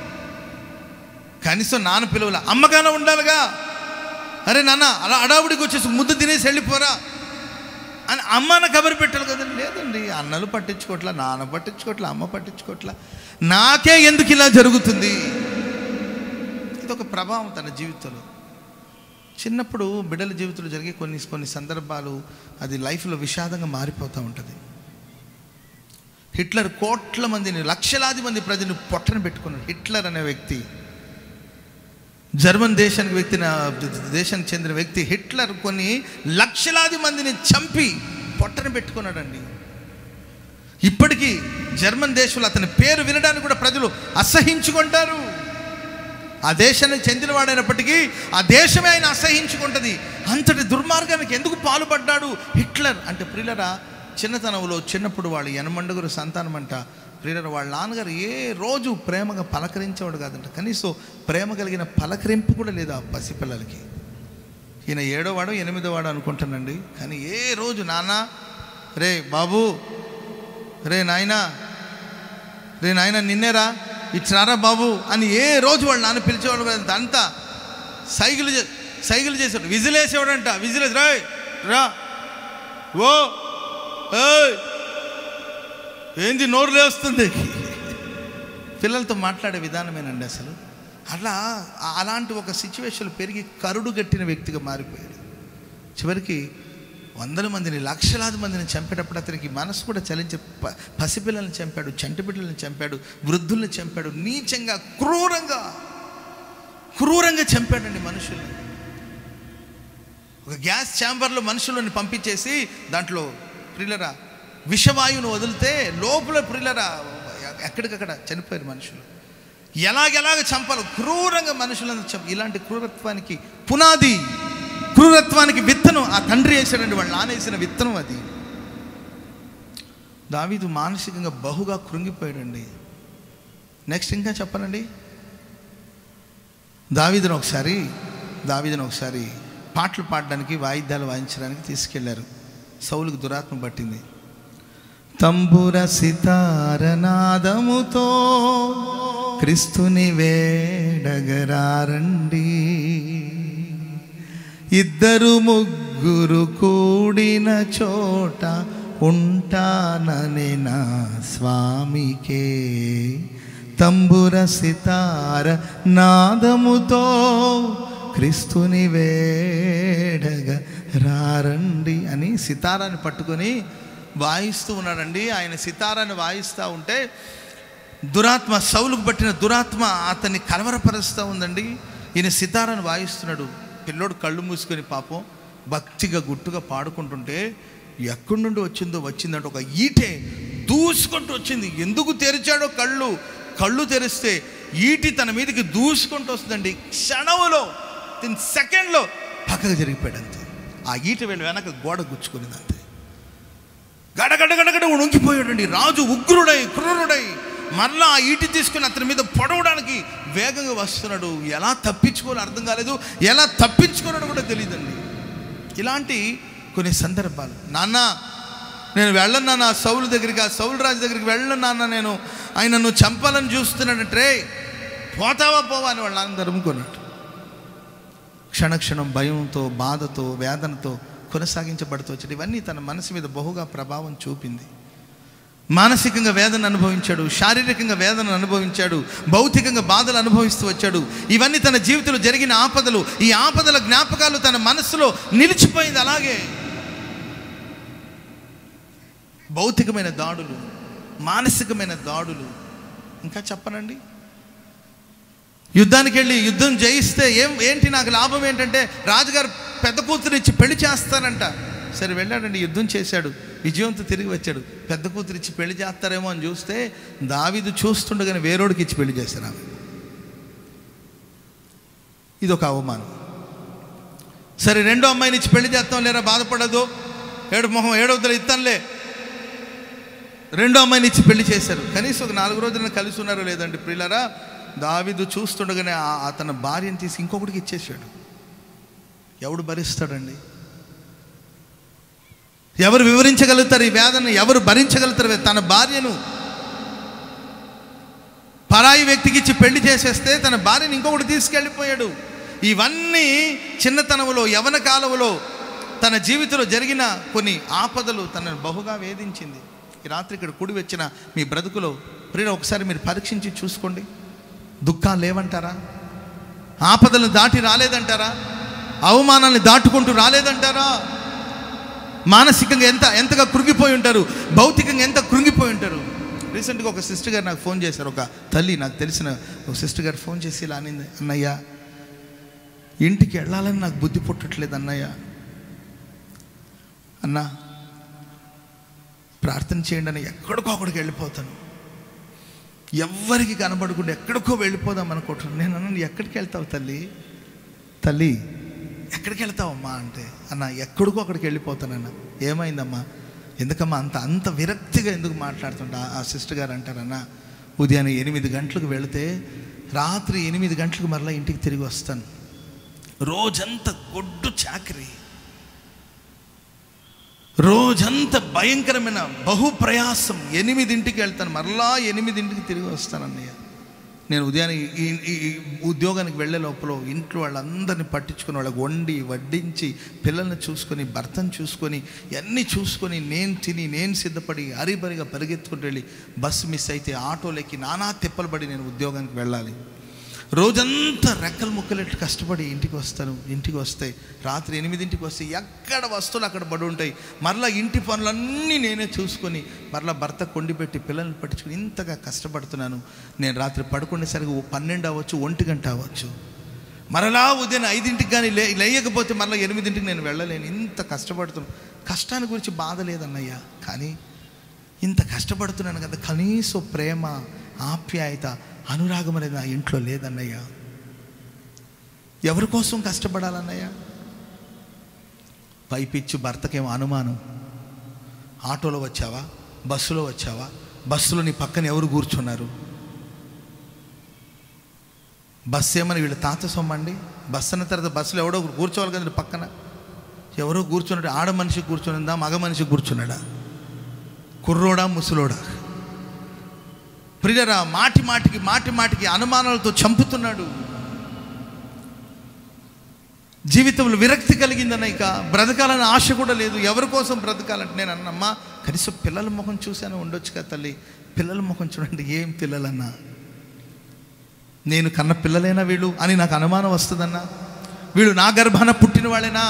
కనీసం నాన్న పిలువల అమ్మగానే ఉండాలిగా అరే నాన్న అలా అడావుడికి వచ్చేసి ముద్దు తినేసి వెళ్ళిపోరా అని అమ్మన కబరి పెట్టాలి కదండి లేదండి అన్నలు పట్టించుకోవట్లా నాన్న పట్టించుకోవట్లా అమ్మ పట్టించుకోవట్లా నాకే ఎందుకు ఇలా జరుగుతుంది ఇది ఒక ప్రభావం తన జీవితంలో చిన్నప్పుడు బిడ్డల జీవితంలో జరిగే కొన్ని కొన్ని సందర్భాలు అది లైఫ్లో విషాదంగా మారిపోతూ ఉంటుంది హిట్లర్ కోట్ల మందిని లక్షలాది మంది ప్రజలను పొట్టన పెట్టుకున్నాడు హిట్లర్ అనే వ్యక్తి జర్మన్ దేశానికి వ్యక్తి దేశానికి చెందిన వ్యక్తి హిట్లర్ కొన్ని లక్షలాది మందిని చంపి పొట్టన పెట్టుకున్నాడండి ఇప్పటికీ జర్మన్ దేశంలో అతని పేరు వినడానికి కూడా ప్రజలు అసహించుకుంటారు ఆ దేశానికి చెందినవాడైనప్పటికీ ఆ దేశమే ఆయన అసహించుకుంటుంది అంతటి దుర్మార్గానికి ఎందుకు పాల్పడ్డాడు హిట్లర్ అంటే ప్రియులరా చిన్నతనంలో చిన్నప్పుడు వాళ్ళు ఎనమండుగురు సంతానం అంట ప్రియులర వాళ్ళ నాన్నగారు ఏ రోజు ప్రేమగా పలకరించేవాడు కాదంట కనీసం ప్రేమ కలిగిన పలకరింపు కూడా లేదు ఆ పసిపిల్లలకి ఈయన ఏడోవాడు ఎనిమిదోవాడు అనుకుంటానండి కానీ ఏ రోజు నాన్న రే బాబు రే నాయనా రే నాయన నిన్నేరా ఇచ్చినారా బాబు అని ఏ రోజు వాళ్ళు నాన్న పిలిచేవాడు కాదు అంతా సైకిల్ చే సైకిల్ చేసాడు విజిల్ వేసేవాడంట విజిల్ వేసి రాయ్ రా ఓ ఏయ్ ఏంది నోరు లేస్తుంది పిల్లలతో మాట్లాడే విధానమేనండి అసలు అలా ఆ- అలాంటి ఒక సిచ్యువేషన్ పెరిగి కరుడు గట్టిన వ్యక్తిగా మారిపోయాడు చివరికి వందల మందిని లక్షలాది మందిని చంపేటప్పుడు అతనికి మనసు కూడా చలించి ప- పసిపిల్లల్ని చంపాడు చంటి బిడ్డలను చంపాడు వృద్ధుల్ని చంపాడు నీచంగా క్రూరంగా క్రూరంగా చంపాడండి మనుషుల్ని ఒక గ్యాస్ ఛాంబర్లో మనుషులను పంపించేసి దాంట్లో ప్రిల్లరా విషవాయువును వదిలితే లోపల ప్రిల్లరా ఎక్కడికక్కడ చనిపోయారు మనుషులు ఎలాగెలాగ చంపాలో క్రూరంగా మనుషులను చంప ఇలాంటి క్రూరత్వానికి పునాది క్రూరత్వానికి విత్తనం ఆ తండ్రి వేసాడండి వాళ్ళు నానేసిన విత్తనం అది దావీదు మానసికంగా బహుగా కృంగిపోయాడండి నెక్స్ట్ ఇంకా చెప్పనండి దావీదును ఒకసారి దావీదును ఒకసారి పాటలు పాడడానికి వాయిద్యాలు వాయించడానికి తీసుకెళ్లారు సౌలుకు దురాత్మ పట్టింది తంబుర సితారనాదముతో క్రిస్తుని వేడగరారండి ఇద్దరు ముగ్గురు కూడిన చోట ఉంటానని నా స్వామికే తంబుర సితార నాదముతో క్రీస్తుని వేడగా రారండి అని సితారాన్ని పట్టుకొని వాయిస్తూ ఉన్నాడండి ఆయన సితారాన్ని వాయిస్తూ ఉంటే దురాత్మ సౌలుకు పట్టిన దురాత్మ అతన్ని కలవరపరుస్తూ ఉందండి ఈయన సితారాన్ని వాయిస్తున్నాడు పిల్లోడు కళ్ళు మూసుకొని పాపం భక్తిగా గుట్టుగా పాడుకుంటుంటే ఎక్కడి నుండి వచ్చిందో వచ్చిందంటే ఒక ఈటే దూసుకుంటూ వచ్చింది ఎందుకు తెరిచాడో కళ్ళు కళ్ళు తెరిస్తే ఈటి తన మీదకి దూసుకుంటూ వస్తుందండి క్షణంలో తిన్ సెకండ్లో పక్కకు జరిగిపోయాడు అంతే ఆ ఈట వెళ్ళి వెనక గోడ గుచ్చుకునేది అంతే గడగడ గడగడ ఉణికిపోయాడండి రాజు ఉగ్రుడై క్రూరుడై మరలా ఆ ఈటి తీసుకుని అతని మీద పొడవడానికి వేగంగా వస్తున్నాడు ఎలా తప్పించుకోవాలో అర్థం కాలేదు ఎలా తప్పించుకున్నాడో కూడా తెలియదండి ఇలాంటి కొన్ని సందర్భాలు నాన్న నేను వెళ్ళను నాన్న ఆ సౌలు దగ్గరికి ఆ సౌలు రాజు దగ్గరికి వెళ్ళను నాన్న నేను ఆయన నువ్వు చంపాలని చూస్తున్నాడంటే పోతావా పోవా అని వాళ్ళ నాన్న తరుముకున్నాడు క్షణక్షణం భయంతో బాధతో వేదనతో కొనసాగించబడుతూ వచ్చాడు ఇవన్నీ తన మనసు మీద బహుగా ప్రభావం చూపింది మానసికంగా వేదన అనుభవించాడు శారీరకంగా వేదన అనుభవించాడు భౌతికంగా బాధలు అనుభవిస్తూ వచ్చాడు ఇవన్నీ తన జీవితంలో జరిగిన ఆపదలు ఈ ఆపదల జ్ఞాపకాలు తన మనసులో నిలిచిపోయింది అలాగే భౌతికమైన దాడులు మానసికమైన దాడులు ఇంకా చెప్పనండి యుద్ధానికి వెళ్ళి యుద్ధం జయిస్తే ఏం ఏంటి నాకు లాభం ఏంటంటే రాజుగారు పెద్ద కూతురు ఇచ్చి పెళ్లి చేస్తానంట సరే వెళ్ళాడండి యుద్ధం చేశాడు విజయంతో తిరిగి వచ్చాడు పెద్ద కూతురు ఇచ్చి పెళ్లి చేస్తారేమో అని చూస్తే దావీదు చూస్తుండగానే వేరోడికి ఇచ్చి పెళ్లి చేశారు ఆమె ఇది ఒక అవమానం సరే రెండో అమ్మాయిని ఇచ్చి పెళ్లి చేస్తాం లేరా బాధపడదు ఏడు మొహం ఏడవద్దలు ఇస్తానులే రెండో అమ్మాయిని ఇచ్చి పెళ్లి చేశారు కనీసం ఒక నాలుగు రోజులను కలిసి ఉన్నారో లేదండి ప్రియులారా దావిదు చూస్తుండగానే ఆ- అతని భార్యను తీసి ఇంకొకటికి ఇచ్చేసాడు ఎవడు భరిస్తాడండి ఎవరు వివరించగలుగుతారు ఈ వేదన ఎవరు భరించగలుగుతారు తన భార్యను పరాయి వ్యక్తికి ఇచ్చి పెళ్లి చేసేస్తే తన భార్యను ఇంకొకటి తీసుకెళ్ళిపోయాడు ఇవన్నీ చిన్నతనంలో యవన కాలంలో తన జీవితంలో జరిగిన కొన్ని ఆపదలు తనను బహుగా వేధించింది ఈ రాత్రి ఇక్కడ కూడి వచ్చిన మీ బ్రతుకులో ప్రియ ఒకసారి మీరు పరీక్షించి చూసుకోండి దుఃఖాలు లేవంటారా ఆపదలను దాటి రాలేదంటారా అవమానాన్ని దాటుకుంటూ రాలేదంటారా మానసికంగా ఎంత ఎంతగా కృంగిపోయి ఉంటారు భౌతికంగా ఎంత కృంగిపోయి ఉంటారు రీసెంట్గా ఒక సిస్టర్ గారు నాకు ఫోన్ చేశారు ఒక తల్లి నాకు తెలిసిన ఒక సిస్టర్ గారు ఫోన్ చేసి ఇలా అనింది అన్నయ్య ఇంటికి వెళ్ళాలని నాకు బుద్ధి పుట్టట్లేదు అన్నయ్య అన్నా ప్రార్థన చేయండి అని ఎక్కడికో అక్కడికి వెళ్ళిపోతాను ఎవ్వరికి కనబడకుండా ఎక్కడికో వెళ్ళిపోదాం అనుకుంటున్నాను నేను అన్నాను ఎక్కడికి వెళ్తావు తల్లి తల్లి ఎక్కడికి వెళ్తావమ్మా అంటే అన్న ఎక్కడికో అక్కడికి వెళ్ళిపోతానన్న ఏమైందమ్మా ఎందుకమ్మా అంత అంత విరక్తిగా ఎందుకు మాట్లాడుతుంటా ఆ సిస్టర్ గారు అంటారన్న ఉదయాన్నే ఎనిమిది గంటలకు వెళితే రాత్రి ఎనిమిది గంటలకు మరలా ఇంటికి తిరిగి వస్తాను రోజంతా గొడ్డు చాకరీ రోజంతా భయంకరమైన బహుప్రయాసం ఎనిమిదింటికి వెళ్తాను మరలా ఎనిమిదింటికి తిరిగి వస్తాను అన్నయ్య నేను ఉదయాన్నే ఈ ఈ- ఈ ఉద్యోగానికి వెళ్ళే లోపల ఇంట్లో వాళ్ళందరినీ పట్టించుకొని వాళ్ళకి వండి వడ్డించి పిల్లల్ని చూసుకొని భర్తను చూసుకొని అన్నీ చూసుకొని నేను తిని నేను సిద్ధపడి హరిబరిగా పరిగెత్తుకుంటూ వెళ్ళి బస్సు మిస్ అయితే ఆటోలెక్కి నానా తిప్పలు పడి నేను ఉద్యోగానికి వెళ్ళాలి రోజంతా రెక్కలు ముక్కలెట్టు కష్టపడి ఇంటికి వస్తాను ఇంటికి వస్తే రాత్రి ఎనిమిదింటికి వస్తే ఎక్కడ వస్తువులు అక్కడ పడి ఉంటాయి మరలా ఇంటి పనులన్నీ నేనే చూసుకొని మరలా భర్త కొండి పెట్టి పిల్లల్ని పట్టించుకొని ఇంతగా కష్టపడుతున్నాను నేను రాత్రి పడుకునేసరికి ఓ పన్నెండు అవ్వచ్చు ఒంటి గంట అవ్వచ్చు మరలా ఉదయం ఐదింటికి కానీ లే లేయకపోతే మరలా ఎనిమిదింటికి నేను వెళ్ళలేను ఇంత కష్టపడుతున్నాను కష్టాన్ని గురించి బాధ లేదన్నయ్య కానీ ఇంత కష్టపడుతున్నాను కదా కనీసం ప్రేమ ఆప్యాయత అనురాగం అనేది నా ఇంట్లో లేదన్నయ్య ఎవరి కోసం కష్టపడాలన్నయ్య పైపిచ్చు భర్తకేమో అనుమానం ఆటోలో వచ్చావా బస్సులో వచ్చావా బస్సులో నీ పక్కన ఎవరు కూర్చున్నారు బస్సు ఏమని వీళ్ళ తాత సొమ్మండి బస్సు అన్న తర్వాత బస్సులో ఎవడో ఒకరు కూర్చోవాలి కదండి పక్కన ఎవరో కూర్చున్నాడు ఆడ మనిషి కూర్చునిందా మగ మనిషి కూర్చున్నాడా కుర్రోడా ముసలోడా ప్రియరా మాటి మాటికి మాటి మాటికి అనుమానాలతో చంపుతున్నాడు జీవితంలో విరక్తి కలిగిందన్న ఇక బ్రతకాలని ఆశ కూడా లేదు ఎవరి కోసం బ్రతకాలంటే నేను అన్నమ్మా కనీసం పిల్లల ముఖం చూశాను ఉండొచ్చు కదా తల్లి పిల్లల ముఖం చూడండి ఏం పిల్లలన్నా నేను కన్న పిల్లలేనా వీళ్ళు అని నాకు అనుమానం వస్తుందన్నా వీళ్ళు నా గర్భాన పుట్టిన వాళ్ళేనా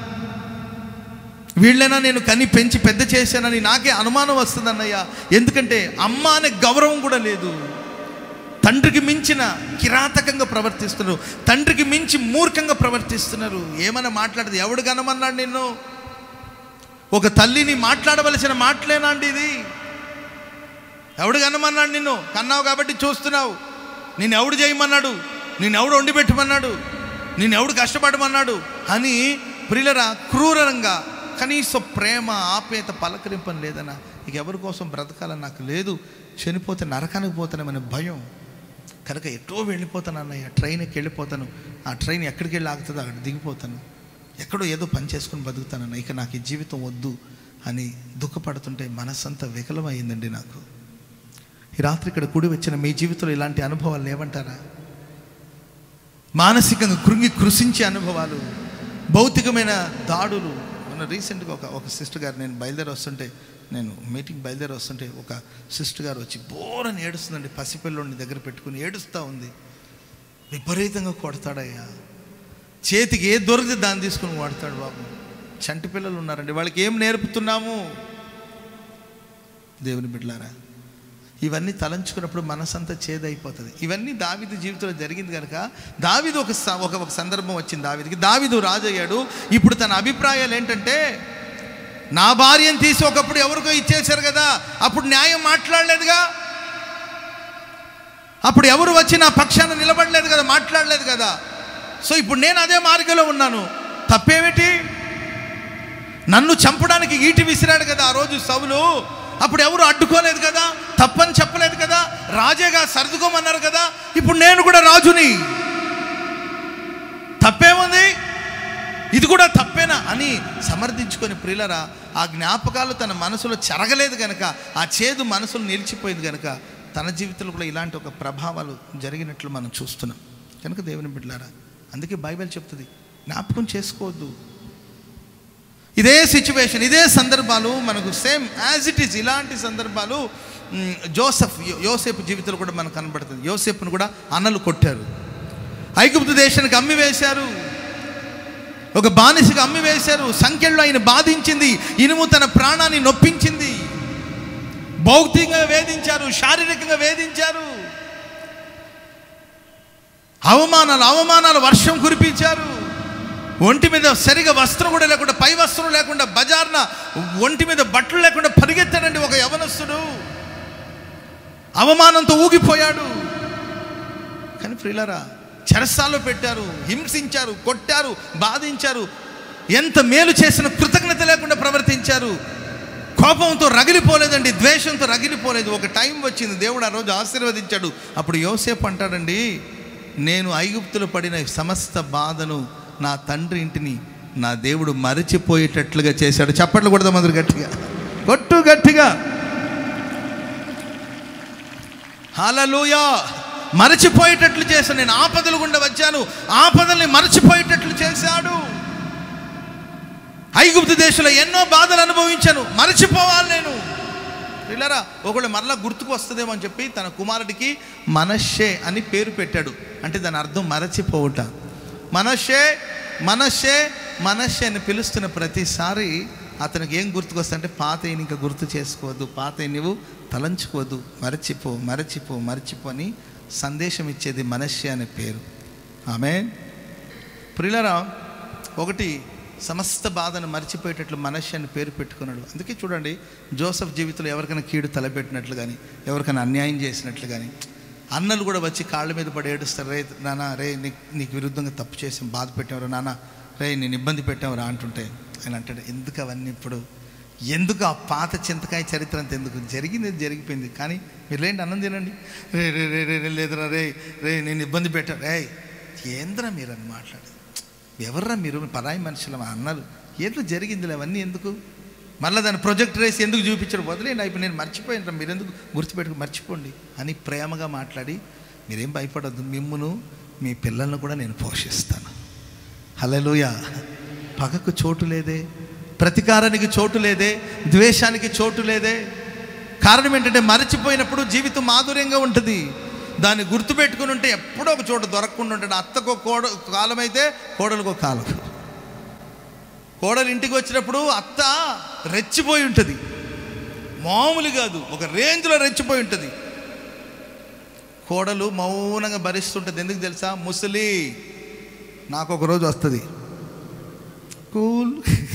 వీళ్ళైనా నేను కని పెంచి పెద్ద చేశానని నాకే అనుమానం వస్తుందన్నయ్య ఎందుకంటే అమ్మ అనే గౌరవం కూడా లేదు తండ్రికి మించిన కిరాతకంగా ప్రవర్తిస్తున్నారు తండ్రికి మించి మూర్ఖంగా ప్రవర్తిస్తున్నారు ఏమైనా మాట్లాడదు ఎవడు కనమన్నాడు నిన్ను ఒక తల్లిని మాట్లాడవలసిన మాటలేనా అండి ఇది ఎవడు కనమన్నాడు నిన్ను కన్నావు కాబట్టి చూస్తున్నావు నేను ఎవడు చేయమన్నాడు నేను ఎవడు వండి పెట్టమన్నాడు నేను ఎవడు కష్టపడమన్నాడు అని ప్రియులరా క్రూరంగా కనీసం ప్రేమ ఆప్యాయత పలకరింపని లేదన్నా ఇక ఎవరి కోసం బ్రతకాలని నాకు లేదు చనిపోతే నరకానికి పోతానేమనే భయం కనుక ఎటో వెళ్ళిపోతాను అన్నయ్య ట్రైన్ ఎక్కి వెళ్ళిపోతాను ఆ ట్రైన్ ఎక్కడికి వెళ్ళి ఆగుతుందో అక్కడ దిగిపోతాను ఎక్కడో ఏదో పని చేసుకుని బతుకుతానన్న ఇక నాకు ఈ జీవితం వద్దు అని దుఃఖపడుతుంటే మనస్సంతా వికలమైందండి నాకు ఈ రాత్రి ఇక్కడ కూడి వచ్చిన మీ జీవితంలో ఇలాంటి అనుభవాలు లేవంటారా మానసికంగా కృంగి కృషించే అనుభవాలు భౌతికమైన దాడులు మొన్న రీసెంట్గా ఒక ఒక సిస్టర్ గారు నేను బయలుదేరి వస్తుంటే నేను మీటింగ్ బయలుదేరి వస్తుంటే ఒక సిస్టర్ గారు వచ్చి బోరని ఏడుస్తుందండి పసిపిల్లోని దగ్గర పెట్టుకుని ఏడుస్తూ ఉంది విపరీతంగా కొడతాడయ్యా చేతికి ఏ దొరికితే దాన్ని తీసుకుని వాడతాడు బాబు చంటి పిల్లలు ఉన్నారండి వాళ్ళకి ఏం నేర్పుతున్నాము దేవుని బిడ్డలారా ఇవన్నీ తలంచుకున్నప్పుడు మనసంతా చేదైపోతుంది ఇవన్నీ దావిదు జీవితంలో జరిగింది కనుక దావిదు ఒక స- ఒక ఒక సందర్భం వచ్చింది దావిదికి దావిదు రాజు అయ్యాడు ఇప్పుడు తన అభిప్రాయాలు ఏంటంటే నా భార్యను తీసి ఒకప్పుడు ఎవరికో ఇచ్చేశారు కదా అప్పుడు న్యాయం మాట్లాడలేదుగా అప్పుడు ఎవరు వచ్చి నా పక్షాన నిలబడలేదు కదా మాట్లాడలేదు కదా సో ఇప్పుడు నేను అదే మార్గంలో ఉన్నాను తప్పేమిటి నన్ను చంపడానికి ఈటి విసిరాడు కదా ఆ రోజు సవులు అప్పుడు ఎవరు అడ్డుకోలేదు కదా తప్పని చెప్పలేదు కదా రాజేగా సర్దుకోమన్నారు కదా ఇప్పుడు నేను కూడా రాజుని తప్పేముంది ఇది కూడా తప్పేనా అని సమర్థించుకొని ప్రియులరా ఆ జ్ఞాపకాలు తన మనసులో చెరగలేదు కనుక ఆ చేదు మనసులో నిలిచిపోయింది కనుక తన జీవితంలో కూడా ఇలాంటి ఒక ప్రభావాలు జరిగినట్లు మనం చూస్తున్నాం కనుక దేవుని బిడ్డలారా అందుకే బైబిల్ చెప్తుంది జ్ఞాపకం చేసుకోవద్దు ఇదే సిచ్యువేషన్ ఇదే సందర్భాలు మనకు సేమ్ యాజ్ ఇట్ ఈస్ ఇలాంటి సందర్భాలు మ్, జోసఫ్ యో- యోసేపు జీవితంలో కూడా మనకు కనబడుతుంది యోసేపును కూడా అన్నలు కొట్టారు ఐగుప్తు దేశానికి అమ్మి వేశారు ఒక బానిసగా అమ్మి వేశారు సంఖ్యలో ఆయన బాధించింది ఇనుము తన ప్రాణాన్ని నొప్పించింది భౌతికంగా వేధించారు శారీరకంగా వేధించారు అవమానాలు అవమానాలు వర్షం కురిపించారు ఒంటి మీద సరిగా వస్త్రం కూడా లేకుండా పై వస్త్రం లేకుండా బజార్న ఒంటి మీద బట్టలు లేకుండా పరిగెత్తాడండి ఒక యవనస్తుడు అవమానంతో ఊగిపోయాడు కానీ ప్రియులరా చెరసాల్లో పెట్టారు హింసించారు కొట్టారు బాధించారు ఎంత మేలు చేసిన కృతజ్ఞత లేకుండా ప్రవర్తించారు కోపంతో రగిలిపోలేదండి ద్వేషంతో రగిలిపోలేదు ఒక టైం వచ్చింది దేవుడు ఆ రోజు ఆశీర్వదించాడు అప్పుడు యోసేపు అంటాడండి నేను ఐగుప్తులు పడిన సమస్త బాధను నా తండ్రి ఇంటిని నా దేవుడు మరచిపోయేటట్లుగా చేశాడు చప్పట్లు కొడదాం అందరు గట్టిగా కొట్టు గట్టిగా హలలుయా మరచిపోయేటట్లు చేశాను నేను ఆపదలు గుండా వచ్చాను ఆపదల్ని మరచిపోయేటట్లు చేశాడు ఐగుప్తు దేశంలో ఎన్నో బాధలు అనుభవించాను మరచిపోవాలి నేను పిల్లరా ఒకళ్ళు మరలా గుర్తుకు వస్తుందేమో అని చెప్పి తన కుమారుడికి మనషే అని పేరు పెట్టాడు అంటే దాని అర్థం మరచిపోవుట మనషే మనషే మనషే అని పిలుస్తున్న ప్రతిసారి అతనికి ఏం గుర్తుకొస్తుందంటే పాత ఇంకా గుర్తు చేసుకోవద్దు పాత నువ్వు తలంచుకోవద్దు మరచిపో మరచిపో మరచిపో అని సందేశం ఇచ్చేది మనషే అనే పేరు ఆమె ప్రిలరా ఒకటి సమస్త బాధను మర్చిపోయేటట్లు మనషి అని పేరు పెట్టుకున్నాడు అందుకే చూడండి జోసఫ్ జీవితంలో ఎవరికైనా కీడు తలపెట్టినట్లు కానీ ఎవరికైనా అన్యాయం చేసినట్లు కానీ అన్నలు కూడా వచ్చి కాళ్ళ మీద పడి ఏడుస్తారు రే నాన్న రే నీకు నీకు విరుద్ధంగా తప్పు చేసి బాధ పెట్టావు నాన్న రే నేను ఇబ్బంది పెట్టావురా అంటుంటే ఆయన అంటాడు ఎందుకు అవన్నీ ఇప్పుడు ఎందుకు ఆ పాత చింతకాయ చరిత్ర అంత ఎందుకు జరిగింది జరిగిపోయింది కానీ మీరు లేండి అన్నం తినండి రే రే రే రే రే లేదురా రే రే నేను ఇబ్బంది పెట్టాను రే ఏంద్రా మీరు అని మాట్లాడేది ఎవర్రా మీరు పరాయి మనుషులు అన్నారు ఏదో జరిగిందిలే అవన్నీ ఎందుకు మళ్ళీ దాన్ని ప్రొజెక్ట్ రేసి ఎందుకు చూపించడం వదిలేండి ఇప్పుడు నేను మర్చిపోయిన మీరు ఎందుకు గుర్తుపెట్టుకు మర్చిపోండి అని ప్రేమగా మాట్లాడి మీరేం భయపడద్దు మిమ్మును మీ పిల్లలను కూడా నేను పోషిస్తాను హలలుయ పగకు చోటు లేదే ప్రతీకారానికి చోటు లేదే ద్వేషానికి చోటు లేదే కారణం ఏంటంటే మరచిపోయినప్పుడు జీవితం మాధుర్యంగా ఉంటుంది దాన్ని గుర్తుపెట్టుకుని ఉంటే ఎప్పుడో ఒక చోట దొరకకుండా ఉంటాడు అత్తకు ఒక కోడ కాలం అయితే కోడలకు ఒక కాలం కోడలు ఇంటికి వచ్చినప్పుడు అత్త రెచ్చిపోయి ఉంటుంది మామూలు కాదు ఒక రేంజ్లో రెచ్చిపోయి ఉంటుంది కోడలు మౌనంగా భరిస్తుంటుంది ఎందుకు తెలుసా ముసలి నాకు ఒక రోజు వస్తుంది కూల్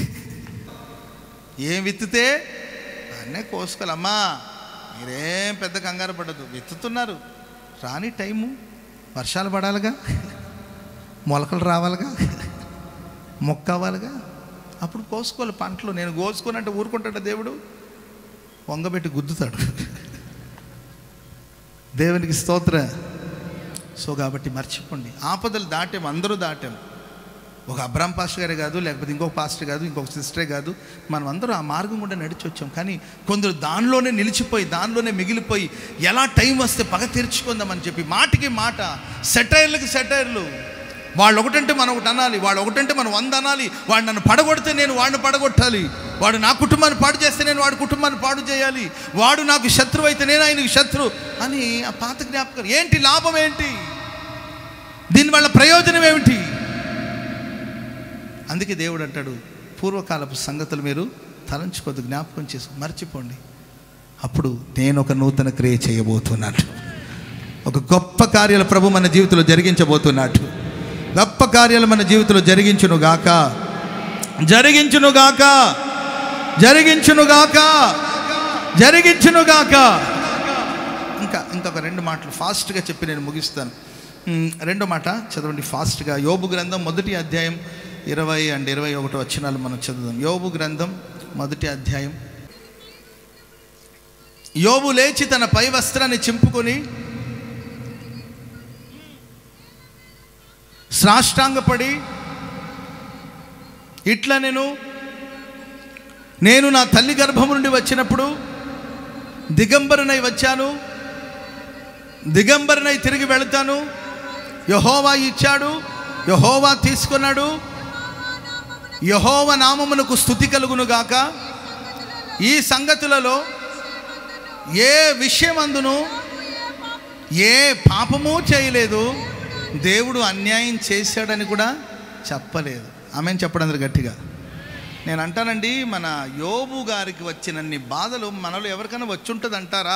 ఏం విత్తితే అన్నే కోసుకోవాలమ్మా మీరేం పెద్ద కంగారు పడద్దు విత్తుతున్నారు రాని టైము వర్షాలు పడాలిగా మొలకలు రావాలిగా మొక్క అవ్వాలిగా అప్పుడు కోసుకోవాలి పంటలు నేను కోసుకున్నట్టు ఊరుకుంటాడు దేవుడు వంగబెట్టి గుద్దుతాడు దేవునికి స్తోత్ర సో కాబట్టి మర్చిపోండి ఆపదలు దాటాం అందరూ దాటాం ఒక అబ్రామ్ పాస్టర్ గారే కాదు లేకపోతే ఇంకొక పాస్టర్ కాదు ఇంకొక సిస్టరే కాదు మనం అందరూ ఆ మార్గం కూడా నడిచి వచ్చాం కానీ కొందరు దానిలోనే నిలిచిపోయి దానిలోనే మిగిలిపోయి ఎలా టైం వస్తే పగ తీర్చుకుందామని చెప్పి మాటికి మాట సెటైర్లకి సెటైర్లు వాళ్ళు ఒకటంటే మనం ఒకటి అనాలి వాడు ఒకటంటే మనం వంద అనాలి వాడు నన్ను పడగొడితే నేను వాడిని పడగొట్టాలి వాడు నా కుటుంబాన్ని పాడు చేస్తే నేను వాడి కుటుంబాన్ని పాడు చేయాలి వాడు నాకు శత్రువు అయితే నేను ఆయనకి శత్రు అని ఆ పాత జ్ఞాపకం ఏంటి లాభం ఏంటి దీనివల్ల ప్రయోజనం ఏమిటి అందుకే దేవుడు అంటాడు పూర్వకాలపు సంగతులు మీరు తలంచుకోవద్దు జ్ఞాపకం చేసుకో మర్చిపోండి అప్పుడు నేను ఒక నూతన క్రియ చేయబోతున్నాను ఒక గొప్ప కార్యాలు ప్రభు మన జీవితంలో జరిగించబోతున్నాడు గొప్ప కార్యాలు మన జీవితంలో జరిగించును గాక జరిగించును గాక జరిగించును గాక జరిగించును గాక ఇంకా ఇంకొక రెండు మాటలు ఫాస్ట్గా చెప్పి నేను ముగిస్తాను ఉమ్, రెండో మాట చదవండి ఫాస్ట్గా యోబు గ్రంథం మొదటి అధ్యాయం ఇరవై అండ్ ఇరవై ఒకటో వచ్చినాలు మనం చదువుదాం యోబు గ్రంథం మొదటి అధ్యాయం యోబు లేచి తన పై వస్త్రాన్ని చింపుకొని సాష్టాంగపడి ఇట్లా నేను నేను నా తల్లి గర్భము నుండి వచ్చినప్పుడు దిగంబరునై వచ్చాను దిగంబరునై తిరిగి వెళతాను యహోవా ఇచ్చాడు యహోవా తీసుకున్నాడు యహోవ నామమునకు స్థుతి కలుగును గాక ఈ సంగతులలో ఏ విషయమందును ఏ పాపము చేయలేదు దేవుడు అన్యాయం చేశాడని కూడా చెప్పలేదు ఆమె చెప్పడం అందరు గట్టిగా నేను అంటానండి మన యోబు గారికి వచ్చినన్ని బాధలు మనలో ఎవరికైనా వచ్చి ఉంటుంది అంటారా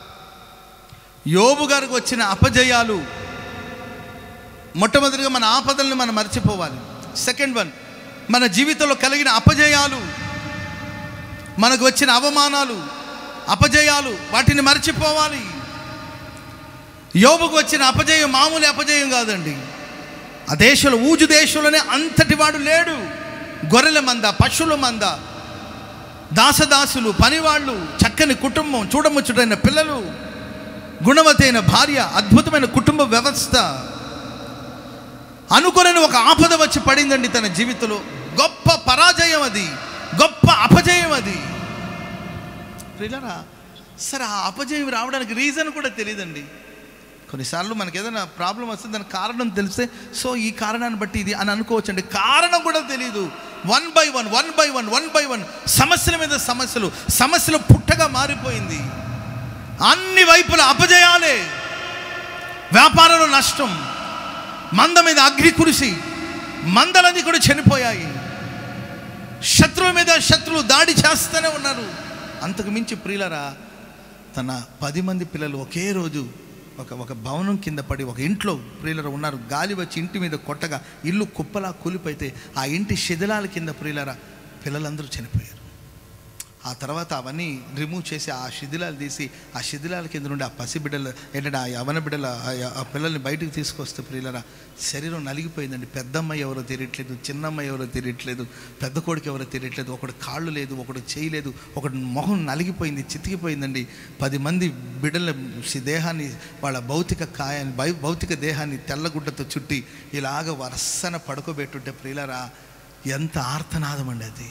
యోబు గారికి వచ్చిన అపజయాలు మొట్టమొదటిగా మన ఆపదల్ని మనం మర్చిపోవాలి సెకండ్ వన్ మన జీవితంలో కలిగిన అపజయాలు మనకు వచ్చిన అవమానాలు అపజయాలు వాటిని మర్చిపోవాలి యోబుకు వచ్చిన అపజయం మామూలు అపజయం కాదండి ఆ దేశంలో ఊజు దేశంలోనే అంతటి వాడు లేడు గొర్రెల మంద పశువుల మంద దాసదాసులు పనివాళ్ళు చక్కని కుటుంబం చూడముచ్చుడైన పిల్లలు గుణవతైన భార్య అద్భుతమైన కుటుంబ వ్యవస్థ అనుకుని ఒక ఆపద వచ్చి పడిందండి తన జీవితంలో గొప్ప పరాజయం అది గొప్ప అపజయం అది ప్రియులారా సరే ఆ అపజయం రావడానికి రీజన్ కూడా తెలియదండి కొన్నిసార్లు మనకి ఏదైనా ప్రాబ్లం వస్తే దానికి కారణం తెలిస్తే సో ఈ కారణాన్ని బట్టి ఇది అని అనుకోవచ్చు అండి కారణం కూడా తెలియదు one by one one by one one by one సమస్యల మీద సమస్యలు సమస్యలు పుట్టగా మారిపోయింది అన్ని వైపుల అపజయాలే వ్యాపారంలో నష్టం మంద మీద అగ్ని కురిసి మందలన్నీ కూడా చనిపోయాయి శత్రువుల మీద శత్రువులు దాడి చేస్తూనే ఉన్నారు అంతకు మించి ప్రియులరా తన పది మంది పిల్లలు ఒకే రోజు ఒక ఒక భవనం కింద పడి ఒక ఇంట్లో ప్రియులరా ఉన్నారు గాలి వచ్చి ఇంటి మీద కొట్టగా ఇల్లు కుప్పలా కూలిపోతే ఆ ఇంటి శిథిలాల కింద ప్రియులరా పిల్లలందరూ చనిపోయారు ఆ తర్వాత అవన్నీ రిమూవ్ చేసి ఆ శిథిలాలు తీసి ఆ శిథిలాల కింద నుండి ఆ పసి బిడ్డలు ఏంటంటే ఆ యవన బిడ్డల ఆ- ఆ పిల్లల్ని బయటకు తీసుకొస్తే ప్రియులరా శరీరం నలిగిపోయిందండి పెద్దమ్మాయి ఎవరో తెలియట్లేదు చిన్నమ్మాయి ఎవరో తెలియట్లేదు పెద్ద కొడుకు ఎవరో తెలియట్లేదు ఒకడు కాళ్ళు లేదు ఒకడు చేయి లేదు ఒకటి మొహం నలిగిపోయింది చితికిపోయిందండి పది మంది బిడ్డల సి- దేహాన్ని వాళ్ళ భౌతిక కాయాన్ని భౌ- భౌతిక దేహాన్ని తెల్లగుడ్డతో చుట్టి ఇలాగ వరసన పడుకోబెట్టుంటే ప్రియులరా ఎంత ఆర్తనాదం అండి అది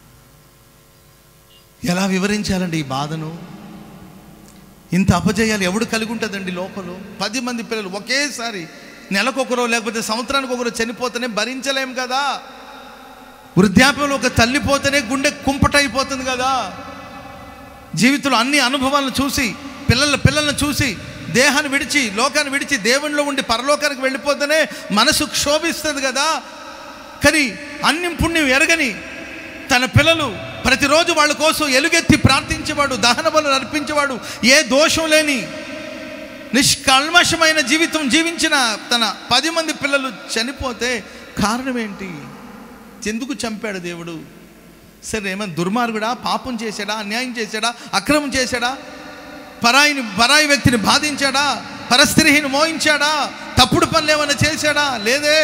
ఎలా వివరించాలండి ఈ బాధను ఇంత అపజయాలు ఎవడు కలిగి ఉంటుందండి లోపల పది మంది పిల్లలు ఒకేసారి నెలకొకరో లేకపోతే సంవత్సరానికి ఒకరు చనిపోతేనే భరించలేం కదా వృద్ధాప్యంలో ఒక తల్లి పోతేనే గుండె కుంపటైపోతుంది కదా జీవితంలో అన్ని అనుభవాలను చూసి పిల్లల పిల్లలను చూసి దేహాన్ని విడిచి లోకాన్ని విడిచి దేవునిలో ఉండి పరలోకానికి వెళ్ళిపోతేనే మనసు క్షోభిస్తుంది కదా కానీ అన్యం పుణ్యం ఎరగని తన పిల్లలు ప్రతిరోజు వాళ్ళ కోసం ఎలుగెత్తి ప్రార్థించేవాడు దహన బలు అర్పించేవాడు ఏ దోషం లేని నిష్కల్మషమైన జీవితం జీవించిన తన పది మంది పిల్లలు చనిపోతే కారణం ఏంటి ఎందుకు చంపాడు దేవుడు సరే ఏమైనా దుర్మార్గుడా పాపం చేశాడా అన్యాయం చేశాడా అక్రమం చేశాడా పరాయిని పరాయి వ్యక్తిని బాధించాడా పరస్త్రీని మోయించాడా తప్పుడు పనులు ఏమైనా చేశాడా లేదే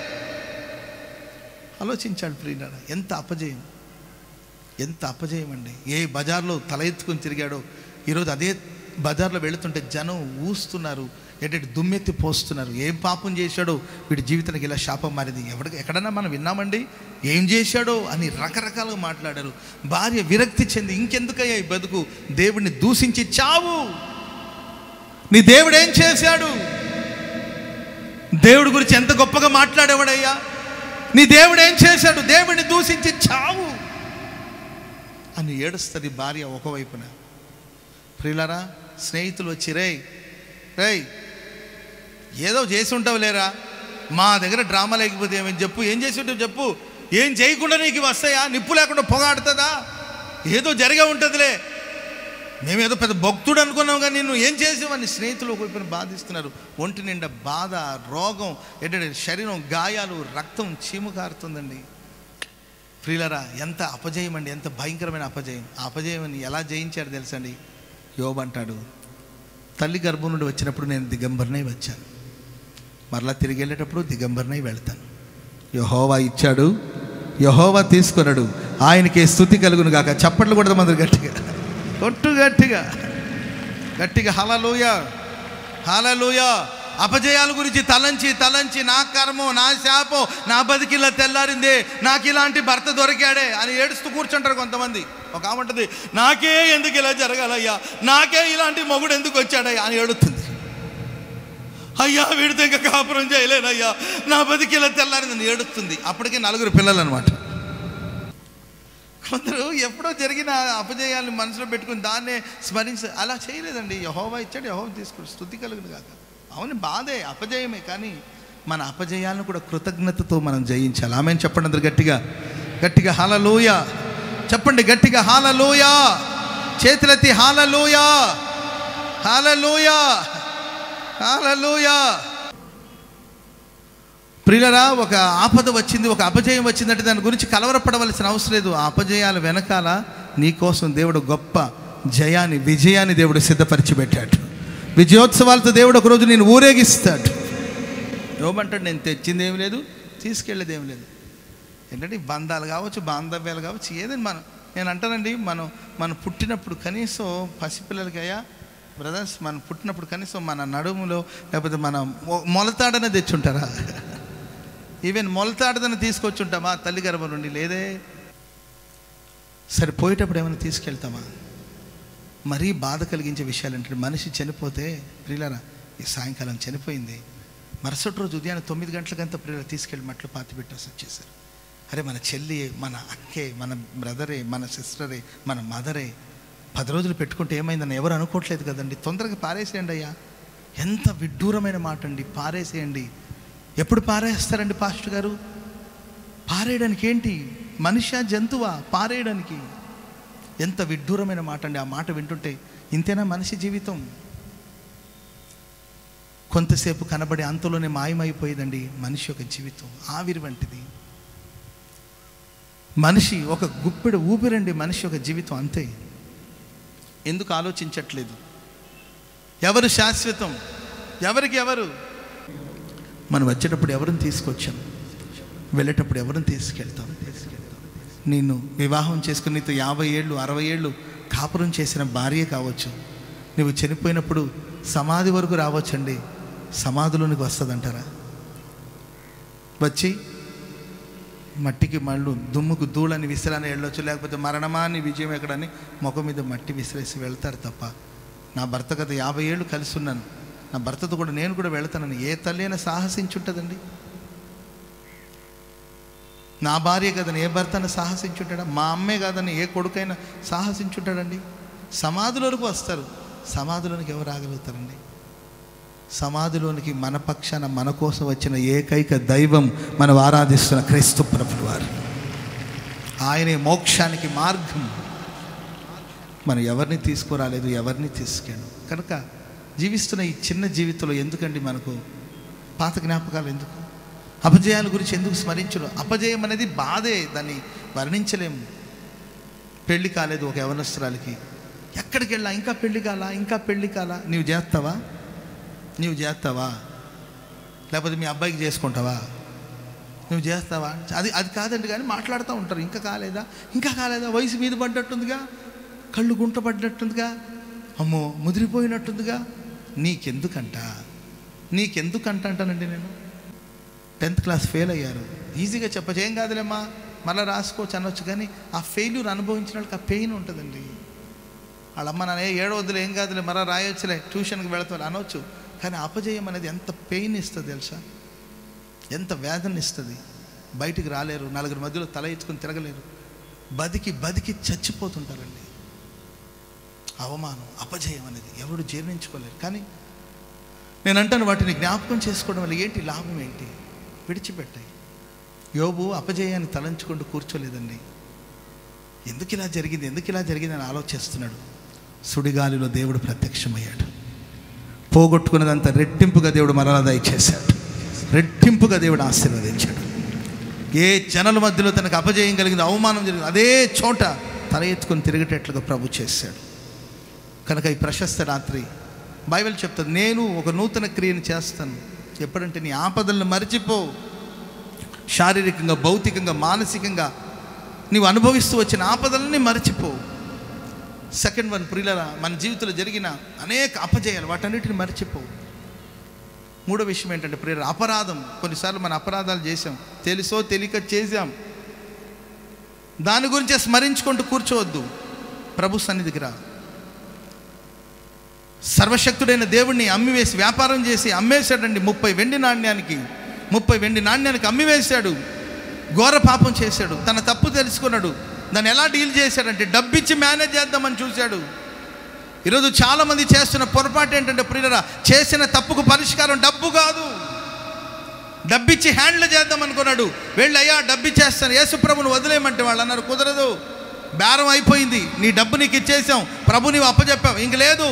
ఆలోచించాడు ప్రియులారా ఎంత అపజయం ఎంత అపజయం అండి ఏ బజార్లో తల ఎత్తుకొని తిరిగాడో ఈరోజు అదే బజార్లో వెళుతుంటే జనం ఊస్తున్నారు ఏంటంటే దుమ్మెత్తి పోస్తున్నారు ఏం పాపం చేశాడో వీడి జీవితానికి ఇలా శాపం మారింది ఎవరికి ఎక్కడన్నా మనం విన్నామండి ఏం చేశాడో అని రకరకాలుగా మాట్లాడారు భార్య విరక్తి చెంది ఇంకెందుకయ్యా ఈ బతుకు దేవుడిని దూషించి చావు నీ దేవుడు ఏం చేశాడు దేవుడి గురించి ఎంత గొప్పగా మాట్లాడేవాడయ్యా నీ దేవుడు ఏం చేశాడు దేవుడిని దూషించి చావు అని ఏడుస్తుంది భార్య ఒకవైపున ప్రియులరా స్నేహితులు వచ్చి రేయ్ రేయ్ ఏదో చేసి ఉంటావు లేరా మా దగ్గర డ్రామా లేకపోతే ఏమని చెప్పు ఏం చేసి ఉంటావు చెప్పు ఏం చేయకుండా నీకు ఇవి వస్తాయా నిప్పు లేకుండా పొగాడుతుందా ఏదో జరిగే ఉంటుందిలే మేమేదో పెద్ద భక్తుడు అనుకున్నాం కానీ నువ్వు ఏం చేసావని స్నేహితులు ఒకవైపున బాధిస్తున్నారు ఒంటి నిండా బాధ రోగం ఏంటంటే శరీరం గాయాలు రక్తం చీము కారుతుందండి ప్రియులరా ఎంత అపజయం అండి ఎంత భయంకరమైన అపజయం ఆ అపజయం ఎలా జయించాడు తెలుసండి యోబ్ అంటాడు తల్లి గర్భం నుండి వచ్చినప్పుడు నేను దిగంబర్నై వచ్చాను మరలా తిరిగి వెళ్ళేటప్పుడు దిగంబర్నై వెళ్తాను యహోవా ఇచ్చాడు యహోవా తీసుకున్నాడు ఆయనకే స్థుతి కలుగును గాక చప్పట్లు కొడదాం అందరు గట్టిగా కొట్టు గట్టిగా గట్టిగా హలలోయ హలలోయ అపజయాల గురించి తలంచి తలంచి నా కర్మం నా శాపం నా బతికిలా తెల్లారిందే నాకు ఇలాంటి భర్త దొరికాడే అని ఏడుస్తూ కూర్చుంటారు కొంతమంది ఒక ఆమె ఉంటుంది నాకే ఎందుకు ఇలా జరగాలయ్యా నాకే ఇలాంటి మొగుడు ఎందుకు వచ్చాడయ్యా అని ఏడుతుంది అయ్యా వీడితో ఇంకా కాపురం చేయలేనయ్యా నా బతికి ఇలా తెల్లారిందని ఏడుస్తుంది అప్పటికే నలుగురు పిల్లలు అనమాట కొందరు ఎప్పుడో జరిగిన అపజయాన్ని మనసులో పెట్టుకుని దాన్నే స్మరించి అలా చేయలేదండి యహోవా ఇచ్చాడు యహోవా తీసుకుని స్థుతి కలుగును కాక అవును బాధే అపజయమే కానీ మన అపజయాలను కూడా కృతజ్ఞతతో మనం జయించాలి ఆమె చెప్పండి అందరు గట్టిగా గట్టిగా హాలలోయ చెప్పండి గట్టిగా హాలలోయ చేతులెత్తి హాలలోయ హాలలోయ హాలలోయ ప్రియులరా ఒక ఆపద వచ్చింది ఒక అపజయం వచ్చిందంటే దాని గురించి కలవరపడవలసిన అవసరం లేదు ఆ అపజయాల వెనకాల నీకోసం దేవుడు గొప్ప జయాన్ని విజయాన్ని దేవుడు సిద్ధపరిచి పెట్టాడు విజయోత్సవాలతో దేవుడు ఒకరోజు నేను ఊరేగిస్తాడు ఏమంటాడు నేను తెచ్చింది ఏమి లేదు తీసుకెళ్ళేది ఏమి లేదు ఏంటంటే ఈ బంధాలు కావచ్చు బాంధవ్యాలు కావచ్చు ఏదైనా మనం నేను అంటానండి మనం మనం పుట్టినప్పుడు కనీసం పసిపిల్లలకి అయ్యా బ్రదర్స్ మనం పుట్టినప్పుడు కనీసం మన నడుములో లేకపోతే మన మొ- మొలతాడనే తెచ్చుంటారా ఈవెన్ మొలతాడదని తీసుకొచ్చి ఉంటామా తల్లి గర్భం నుండి లేదే సరే పోయేటప్పుడు ఏమైనా తీసుకెళ్తామా మరీ బాధ కలిగించే విషయాలు అంటే మనిషి చనిపోతే ప్రియులరా ఈ సాయంకాలం చనిపోయింది మరుసటి రోజు ఉదయాన్నే తొమ్మిది గంటలకంతా ప్రియులు తీసుకెళ్ళి మట్లు పాతి పెట్టేసి వచ్చేసారు అరే మన చెల్లి మన అక్కే మన బ్రదరే మన సిస్టరే మన మదరే పది రోజులు పెట్టుకుంటే ఏమైందని ఎవరు అనుకోవట్లేదు కదండి తొందరగా పారేసేయండి అయ్యా ఎంత విడ్డూరమైన మాట అండి పారేసేయండి ఎప్పుడు పారేస్తారండి పాస్టర్ గారు పారేయడానికి ఏంటి మనిషా జంతువా పారేయడానికి ఎంత విడ్డూరమైన మాట అండి ఆ మాట వింటుంటే ఇంతేనా మనిషి జీవితం కొంతసేపు కనబడి అంతలోనే మాయమైపోయేదండి మనిషి యొక్క జీవితం ఆవిరి వంటిది మనిషి ఒక గుప్పెడు ఊపిరండి మనిషి యొక్క జీవితం అంతే ఎందుకు ఆలోచించట్లేదు ఎవరు శాశ్వతం ఎవరికి ఎవరు మనం వచ్చేటప్పుడు ఎవరిని తీసుకొచ్చాం వెళ్ళేటప్పుడు ఎవరిని తీసుకెళ్తాం నిన్ను వివాహం చేసుకుని నీతో యాభై ఏళ్ళు అరవై ఏళ్ళు కాపురం చేసిన భార్య కావచ్చు నువ్వు చనిపోయినప్పుడు సమాధి వరకు రావచ్చండి సమాధిలోనికి వస్తుందంటారా వచ్చి మట్టికి మళ్ళు దుమ్ముకు ధూళని విసిరని వెళ్ళొచ్చు లేకపోతే మరణమాని విజయం ఎక్కడని ముఖం మీద మట్టి విసిరేసి వెళ్తారు తప్ప నా భర్త గత యాభై ఏళ్ళు కలిసి ఉన్నాను నా భర్తతో కూడా నేను కూడా వెళ్తానని ఏ తల్లి అయినా సాహసించుంటుందండి నా భార్య కదని ఏ భర్తను సాహసించుంటాడా మా అమ్మే కాదని ఏ కొడుకైనా సాహసించుంటాడండి సమాధుల వరకు వస్తారు సమాధులోనికి ఎవరు రాగలుగుతారండి సమాధిలోనికి మన పక్షాన మన కోసం వచ్చిన ఏకైక దైవం మనం ఆరాధిస్తున్న క్రైస్తవ ప్రభులు వారు ఆయనే మోక్షానికి మార్గం మనం ఎవరిని తీసుకురాలేదు ఎవరిని తీసుకెళ్ళం కనుక జీవిస్తున్న ఈ చిన్న జీవితంలో ఎందుకండి మనకు పాత జ్ఞాపకాలు ఎందుకు అపజయాల గురించి ఎందుకు స్మరించడం అపజయం అనేది బాధే దాన్ని వర్ణించలేము పెళ్లి కాలేదు ఒక యవనస్తురాలకి ఎక్కడికి వెళ్ళా ఇంకా పెళ్లి కాలా ఇంకా పెళ్లి కాలా నీవు చేస్తావా నీవు చేస్తావా లేకపోతే మీ అబ్బాయికి చేసుకుంటావా నువ్వు చేస్తావా అది అది కాదండి కానీ మాట్లాడుతూ ఉంటారు ఇంకా కాలేదా ఇంకా కాలేదా వయసు మీద పడ్డట్టుందిగా కళ్ళు గుంట పడ్డట్టుందిగా అమ్మో ముదిరిపోయినట్టుందిగా నీకెందుకంట నీకెందుకంట అంటానండి నేను టెన్త్ క్లాస్ ఫెయిల్ అయ్యారు ఈజీగా చెప్పచ్చు ఏం కాదులేమ్మా మళ్ళీ రాసుకోవచ్చు అనొచ్చు కానీ ఆ ఫెయిల్యూర్ అనుభవించిన వాళ్ళకి ఆ పెయిన్ ఉంటుందండి వాళ్ళ అమ్మ నాన్న ఏ ఏడో వద్దులే ఏం కాదులే మళ్ళీ రాయొచ్చులే ట్యూషన్కి వెళతాను అనొచ్చు కానీ అపజయం అనేది ఎంత పెయిన్ ఇస్తుంది తెలుసా ఎంత వేదన ఇస్తుంది బయటికి రాలేరు నలుగురి మధ్యలో తల ఎత్తుకొని తిరగలేరు బతికి బతికి చచ్చిపోతుంటారండి అవమానం అపజయం అనేది ఎవడు జీర్ణించుకోలేరు కానీ నేను అంటాను వాటిని జ్ఞాపకం చేసుకోవడం వల్ల ఏంటి లాభం ఏంటి విడిచిపెట్టాయి యోబు అపజయాన్ని తలంచుకుంటూ కూర్చోలేదండి ఎందుకు ఇలా జరిగింది ఎందుకు ఇలా జరిగింది అని ఆలోచిస్తున్నాడు సుడిగాలిలో దేవుడు ప్రత్యక్షమయ్యాడు పోగొట్టుకున్నదంతా రెట్టింపుగా దేవుడు మరలా దయచేశాడు రెట్టింపుగా దేవుడు ఆశీర్వదించాడు ఏ జనల మధ్యలో తనకు అపజయం కలిగింది అవమానం జరిగింది అదే చోట తల ఎత్తుకొని తిరిగేటట్లుగా ప్రభు చేశాడు కనుక ఈ ప్రశస్త రాత్రి బైబిల్ చెప్తుంది నేను ఒక నూతన క్రియను చేస్తాను ఎప్పుడంటే నీ ఆపదలను మరిచిపో శారీరకంగా భౌతికంగా మానసికంగా నీవు అనుభవిస్తూ వచ్చిన ఆపదలని మర్చిపో సెకండ్ వన్ ప్రియుల మన జీవితంలో జరిగిన అనేక అపజయాలు వాటన్నిటిని మర్చిపో మూడో విషయం ఏంటంటే ప్రియుల అపరాధం కొన్నిసార్లు మన అపరాధాలు చేసాం తెలుసో తెలియక చేసాం దాని గురించే స్మరించుకుంటూ కూర్చోవద్దు ప్రభు సన్నిధికి రా సర్వశక్తుడైన దేవుణ్ణి అమ్మివేసి వ్యాపారం చేసి అమ్మేశాడండి ముప్పై వెండి నాణ్యానికి ముప్పై వెండి నాణ్యానికి అమ్మివేశాడు ఘోర పాపం చేశాడు తన తప్పు తెలుసుకున్నాడు దాన్ని ఎలా డీల్ చేశాడంటే డబ్బిచ్చి మేనేజ్ చేద్దామని చూశాడు ఈరోజు చాలామంది చేస్తున్న పొరపాటు ఏంటంటే ప్రియులరా చేసిన తప్పుకు పరిష్కారం డబ్బు కాదు డబ్బిచ్చి హ్యాండిల్ చేద్దాం అనుకున్నాడు వెళ్ళి అయ్యా డబ్బిచ్చేస్తాను యేసుప్రభుని వదిలేయమంటే వాళ్ళు అన్నారు కుదరదు బేరం అయిపోయింది నీ డబ్బు నీకు ఇచ్చేసాం ప్రభు నీవు అప్పచెప్పావు ఇంక లేదు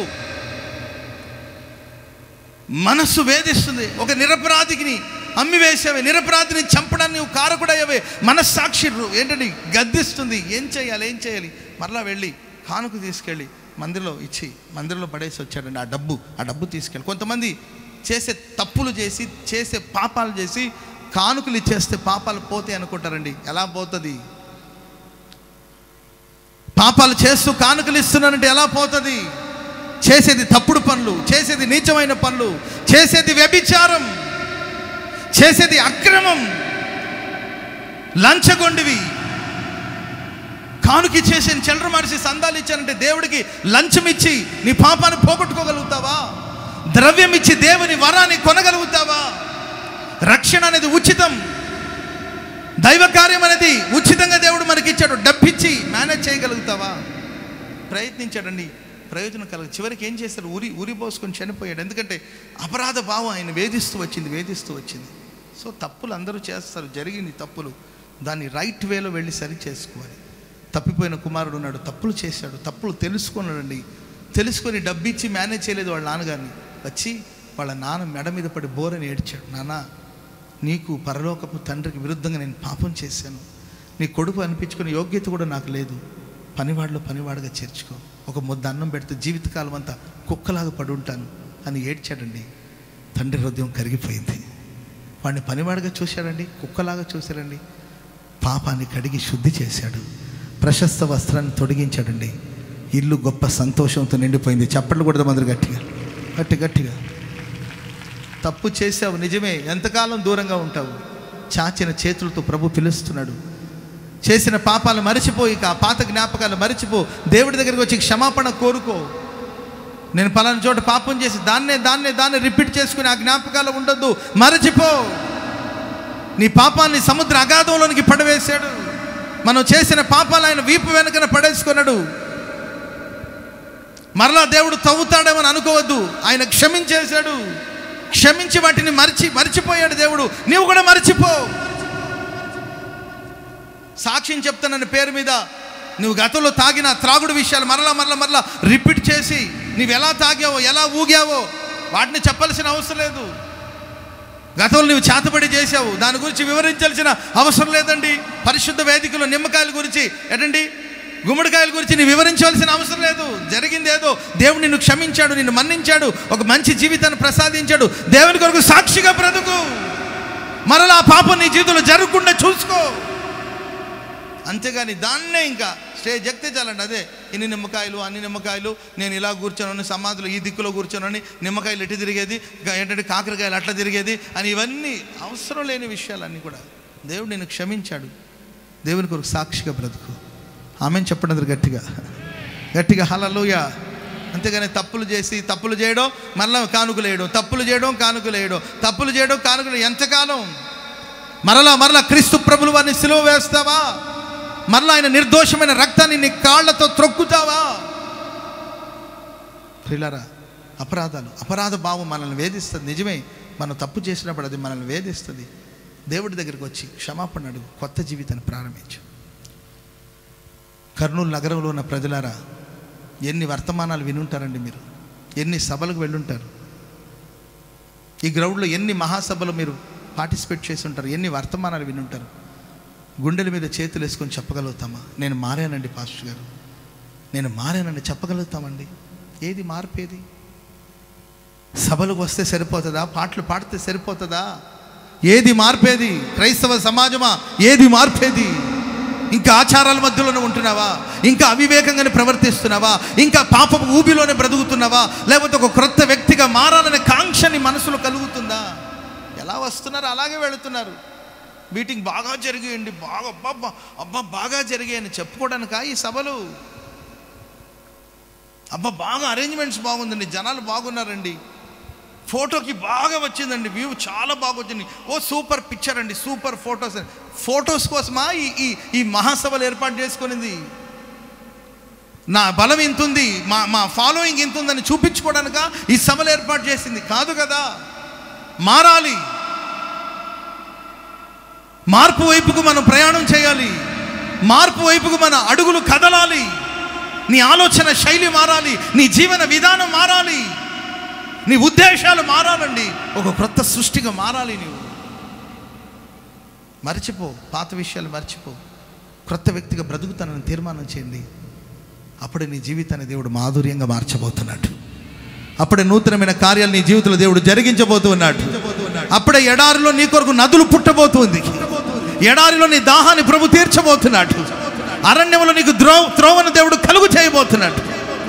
మనస్సు వేధిస్తుంది ఒక నిరపరాధికి అమ్మివేసావే నిరపరాధిని చంపడాన్ని నువ్వు కారకుడయ్యవే మనస్సాక్షి రు- ఏంటండి గద్దిస్తుంది ఏం చేయాలి ఏం చేయాలి మరలా వెళ్ళి కానుక తీసుకెళ్ళి మందిరంలో ఇచ్చి మందిరంలో పడేసి వచ్చాడండి ఆ డబ్బు ఆ డబ్బు తీసుకెళ్ళి కొంతమంది చేసే తప్పులు చేసి చేసే పాపాలు చేసి కానుకలు ఇచ్చేస్తే పాపాలు పోతాయి అనుకుంటారండి ఎలా పోతుంది పాపాలు చేస్తూ కానుకలు ఇస్తున్నానంటే ఎలా పోతుంది చేసేది తప్పుడు పనులు చేసేది నీచమైన పనులు చేసేది వ్యభిచారం చేసేది అక్రమం లంచగొండివి కానుకి చేసిన చిల్లర మనిషి సందాలు ఇచ్చానంటే దేవుడికి లంచం ఇచ్చి నీ పాపాన్ని పోగొట్టుకోగలుగుతావా ద్రవ్యం ఇచ్చి దేవుని వరాన్ని కొనగలుగుతావా రక్షణ అనేది ఉచితం దైవ కార్యం అనేది ఉచితంగా దేవుడు మనకి ఇచ్చాడు డబ్బిచ్చి మేనేజ్ చేయగలుగుతావా ప్రయత్నించాడండి ప్రయోజనం కలగ చివరికి ఏం చేశాడు ఉరి ఉరి పోసుకొని చనిపోయాడు ఎందుకంటే అపరాధ భావం ఆయన వేధిస్తూ వచ్చింది వేధిస్తూ వచ్చింది సో తప్పులు అందరూ చేస్తారు జరిగింది తప్పులు దాన్ని రైట్ వేలో వెళ్ళి సరి చేసుకోవాలి తప్పిపోయిన కుమారుడు ఉన్నాడు తప్పులు చేశాడు తప్పులు తెలుసుకున్నాడండి తెలుసుకొని డబ్బిచ్చి మేనేజ్ చేయలేదు వాళ్ళ నాన్నగారిని వచ్చి వాళ్ళ నాన్న మెడ మీద పడి బోరని ఏడ్చాడు నాన్న నీకు పరలోకపు తండ్రికి విరుద్ధంగా నేను పాపం చేశాను నీ కొడుకు అనిపించుకునే యోగ్యత కూడా నాకు లేదు పనివాడిలో పనివాడుగా చేర్చుకో ఒక ముద్ద అన్నం పెడితే జీవితకాలం అంతా కుక్కలాగా పడి ఉంటాను అని ఏడ్చాడండి తండ్రి హృదయం కరిగిపోయింది వాడిని పనివాడిగా చూశాడండి కుక్కలాగా చూశాడండి పాపాన్ని కడిగి శుద్ధి చేశాడు ప్రశస్త వస్త్రాన్ని తొడిగించాడండి ఇల్లు గొప్ప సంతోషంతో నిండిపోయింది చప్పట్లు కూడా మందరు గట్టిగా గట్టి గట్టిగా తప్పు చేసావు నిజమే ఎంతకాలం దూరంగా ఉంటావు చాచిన చేతులతో ప్రభు పిలుస్తున్నాడు చేసిన పాపాలు మరిచిపోయి ఇక ఆ పాత జ్ఞాపకాలు మరిచిపో దేవుడి దగ్గరికి వచ్చి క్షమాపణ కోరుకో నేను పలానా చోట పాపం చేసి దాన్నే దాన్నే దాన్ని రిపీట్ చేసుకుని ఆ జ్ఞాపకాలు ఉండొద్దు మరచిపో నీ పాపాన్ని సముద్ర అగాధంలోనికి పడవేశాడు మనం చేసిన పాపాలు ఆయన వీపు వెనుకన పడేసుకున్నాడు మరలా దేవుడు తవ్వుతాడేమని అనుకోవద్దు ఆయన క్షమించేశాడు క్షమించి వాటిని మరిచి మరిచిపోయాడు దేవుడు నీవు కూడా మరిచిపో సాక్ష్యం చెప్తానని పేరు మీద నువ్వు గతంలో తాగిన త్రాగుడు విషయాలు మరలా మరలా మరలా రిపీట్ చేసి నువ్వు ఎలా తాగావో ఎలా ఊగావో వాటిని చెప్పాల్సిన అవసరం లేదు గతంలో నువ్వు చేతబడి చేసావు దాని గురించి వివరించాల్సిన అవసరం లేదండి పరిశుద్ధ వేదికలో నిమ్మకాయల గురించి ఏంటండి గుమ్మడికాయల గురించి నీ వివరించాల్సిన అవసరం లేదు జరిగింది ఏదో దేవుడు నిన్ను క్షమించాడు నిన్ను మన్నించాడు ఒక మంచి జీవితాన్ని ప్రసాదించాడు దేవుని కొరకు సాక్షిగా బ్రతుకు మరలా ఆ పాపం నీ జీవితంలో జరగకుండా చూసుకో అంతేగాని దాన్నే ఇంకా స్టేజ్ ఎక్కితే చాలండి అదే ఇన్ని నిమ్మకాయలు అన్ని నిమ్మకాయలు నేను ఇలా కూర్చోనని సమాధిలో ఈ దిక్కులో కూర్చోనని నిమ్మకాయలు ఎటు తిరిగేది ఇంకా ఏంటంటే కాకరకాయలు అట్లా తిరిగేది అని ఇవన్నీ అవసరం లేని విషయాలన్నీ కూడా దేవుడు నేను క్షమించాడు దేవుని కొరకు సాక్షిగా బ్రతుకు ఆమెను చెప్పండి అందరు గట్టిగా గట్టిగా హలలోయ అంతేగాని తప్పులు చేసి తప్పులు చేయడం మళ్ళీ కానుకలు వేయడం తప్పులు చేయడం కానుకలు వేయడం తప్పులు చేయడం కానుకలు ఎంతకాలం మరలా మరలా క్రీస్తు ప్రభులు వారిని సిలువ వేస్తావా మరలా ఆయన నిర్దోషమైన రక్తాన్ని నీ కాళ్ళతో త్రొక్కుతావా ప్రిలరా అపరాధాలు అపరాధ భావం మనల్ని వేధిస్తుంది నిజమే మనం తప్పు చేసినప్పుడు అది మనల్ని వేధిస్తుంది దేవుడి దగ్గరికి వచ్చి క్షమాపణ అడుగు కొత్త జీవితాన్ని ప్రారంభించు కర్నూలు నగరంలో ఉన్న ప్రజలారా ఎన్ని వర్తమానాలు వినుంటారండి మీరు ఎన్ని సభలకు వెళ్ళుంటారు ఈ గ్రౌండ్లో ఎన్ని మహాసభలు మీరు పార్టిసిపేట్ చేసి ఉంటారు ఎన్ని వర్తమానాలు వినుంటారు గుండెల మీద చేతులు వేసుకొని చెప్పగలుగుతామా నేను మారానండి పాస్టర్ గారు నేను మారానండి చెప్పగలుగుతామండి ఏది మార్పేది సభలకు వస్తే సరిపోతుందా పాటలు పాడితే సరిపోతుందా ఏది మార్పేది క్రైస్తవ సమాజమా ఏది మార్పేది ఇంకా ఆచారాల మధ్యలోనే ఉంటున్నావా ఇంకా అవివేకంగానే ప్రవర్తిస్తున్నావా ఇంకా పాపపు ఊబిలోనే బ్రతుకుతున్నావా లేకపోతే ఒక క్రొత్త వ్యక్తిగా మారాలనే కాంక్ష నీ మనసులో కలుగుతుందా ఎలా వస్తున్నారు అలాగే వెళుతున్నారు మీటింగ్ బాగా జరిగాయండి బాగా అబ్బా అబ్బా బాగా జరిగాయని చెప్పుకోవడానికా ఈ సభలు అబ్బా బాగా అరేంజ్మెంట్స్ బాగుందండి జనాలు బాగున్నారండి ఫోటోకి బాగా వచ్చిందండి వ్యూ చాలా బాగా వచ్చింది ఓ సూపర్ పిక్చర్ అండి సూపర్ ఫొటోస్ ఫొటోస్ కోసమా ఈ ఈ ఈ మహాసభలు ఏర్పాటు చేసుకునింది నా బలం ఇంత ఉంది మా మా ఫాలోయింగ్ ఇంత ఉందని చూపించుకోవడానిక ఈ సభలు ఏర్పాటు చేసింది కాదు కదా మారాలి మార్పు వైపుకు మనం ప్రయాణం చేయాలి మార్పు వైపుకు మన అడుగులు కదలాలి నీ ఆలోచన శైలి మారాలి నీ జీవన విధానం మారాలి నీ ఉద్దేశాలు మారాలండి ఒక క్రొత్త సృష్టిగా మారాలి నీవు మర్చిపో పాత విషయాలు మర్చిపో క్రొత్త వ్యక్తిగా బ్రతుకుతానని తీర్మానం చేయండి అప్పుడే నీ జీవితాన్ని దేవుడు మాధుర్యంగా మార్చబోతున్నాడు అప్పుడే నూతనమైన కార్యాలు నీ జీవితంలో దేవుడు జరిగించబోతున్నాడు అప్పుడే ఎడారిలో నీ కొరకు నదులు పుట్టబోతుంది ఎడారిలో నీ దాహాన్ని ప్రభు తీర్చబోతున్నాడు అరణ్యంలో నీకు ద్రో త్రోవను దేవుడు కలుగు చేయబోతున్నాడు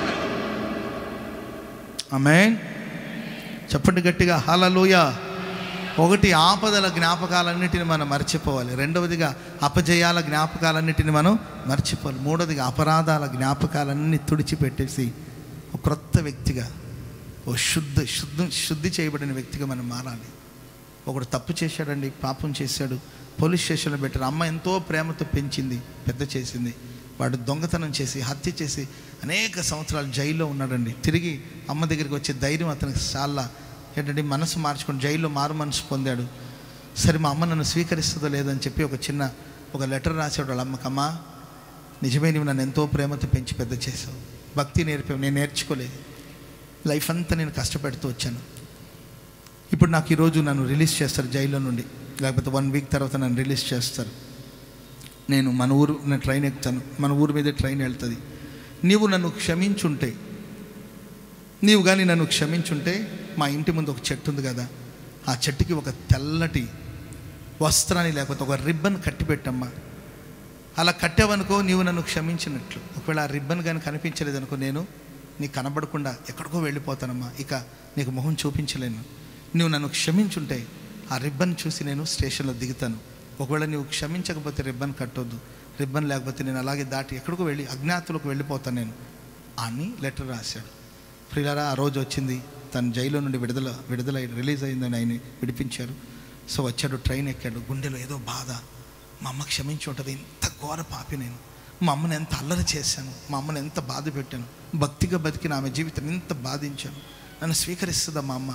ఆమె చెప్పండి గట్టిగా హలలోయ ఒకటి ఆపదల జ్ఞాపకాలన్నిటిని మనం మర్చిపోవాలి రెండవదిగా అపజయాల జ్ఞాపకాలన్నిటిని మనం మర్చిపోవాలి మూడవదిగా అపరాధాల జ్ఞాపకాలన్నీ తుడిచిపెట్టేసి ఒక క్రొత్త వ్యక్తిగా ఓ శుద్ధ శుద్ధ శుద్ధి చేయబడిన వ్యక్తిగా మనం మారాలి ఒకడు తప్పు చేశాడండి పాపం చేశాడు పోలీస్ స్టేషన్లో పెట్టారు అమ్మ ఎంతో ప్రేమతో పెంచింది పెద్ద చేసింది వాడు దొంగతనం చేసి హత్య చేసి అనేక సంవత్సరాలు జైల్లో ఉన్నాడండి తిరిగి అమ్మ దగ్గరికి వచ్చే ధైర్యం అతనికి చాలా ఏంటంటే మనసు మార్చుకొని జైల్లో మారు మనసు పొందాడు సరే మా అమ్మ నన్ను స్వీకరిస్తుందో లేదని చెప్పి ఒక చిన్న ఒక లెటర్ రాసాడు వాళ్ళ అమ్మకమ్మ నిజమే నువ్వు నన్ను ఎంతో ప్రేమతో పెంచి పెద్ద చేసావు భక్తి నేర్పావు నేను నేర్చుకోలేదు లైఫ్ అంతా నేను కష్టపెడుతూ వచ్చాను ఇప్పుడు నాకు ఈరోజు నన్ను రిలీజ్ చేస్తారు జైల్లో నుండి లేకపోతే వన్ వీక్ తర్వాత నన్ను రిలీజ్ చేస్తారు నేను మన ఊరు నేను ట్రైన్ ఎక్కుతాను మన ఊరు మీదే ట్రైన్ వెళ్తుంది నీవు నన్ను క్షమించుంటే నీవు కానీ నన్ను క్షమించుంటే మా ఇంటి ముందు ఒక చెట్టు ఉంది కదా ఆ చెట్టుకి ఒక తెల్లటి వస్త్రాన్ని లేకపోతే ఒక రిబ్బన్ కట్టి పెట్టమ్మా అలా కట్టావనుకో నీవు నన్ను క్షమించినట్లు ఒకవేళ ఆ రిబ్బన్ కానీ కనిపించలేదనుకో నేను నీకు కనబడకుండా ఎక్కడికో వెళ్ళిపోతానమ్మా ఇక నీకు మొహం చూపించలేను నువ్వు నన్ను క్షమించుంటే ఆ రిబ్బన్ చూసి నేను స్టేషన్లో దిగుతాను ఒకవేళ నువ్వు క్షమించకపోతే రిబ్బన్ కట్టొద్దు రిబ్బన్ లేకపోతే నేను అలాగే దాటి ఎక్కడికో వెళ్ళి అజ్ఞాతులకు వెళ్ళిపోతాను నేను అని లెటర్ రాశాడు ప్రియులారా ఆ రోజు వచ్చింది తను జైల్లో నుండి విడుదల విడుదల రిలీజ్ అయిందని ఆయన విడిపించారు సో వచ్చాడు ట్రైన్ ఎక్కాడు గుండెలో ఏదో బాధ మా అమ్మ క్షమించి ఉంటుంది ఇంత ఘోర పాపి నేను మా అమ్మని ఎంత అల్లరి చేశాను మా అమ్మని ఎంత బాధ పెట్టాను భక్తిగా బతికిన ఆమె జీవితం ఎంత బాధించాను నన్ను స్వీకరిస్తుందా మా అమ్మ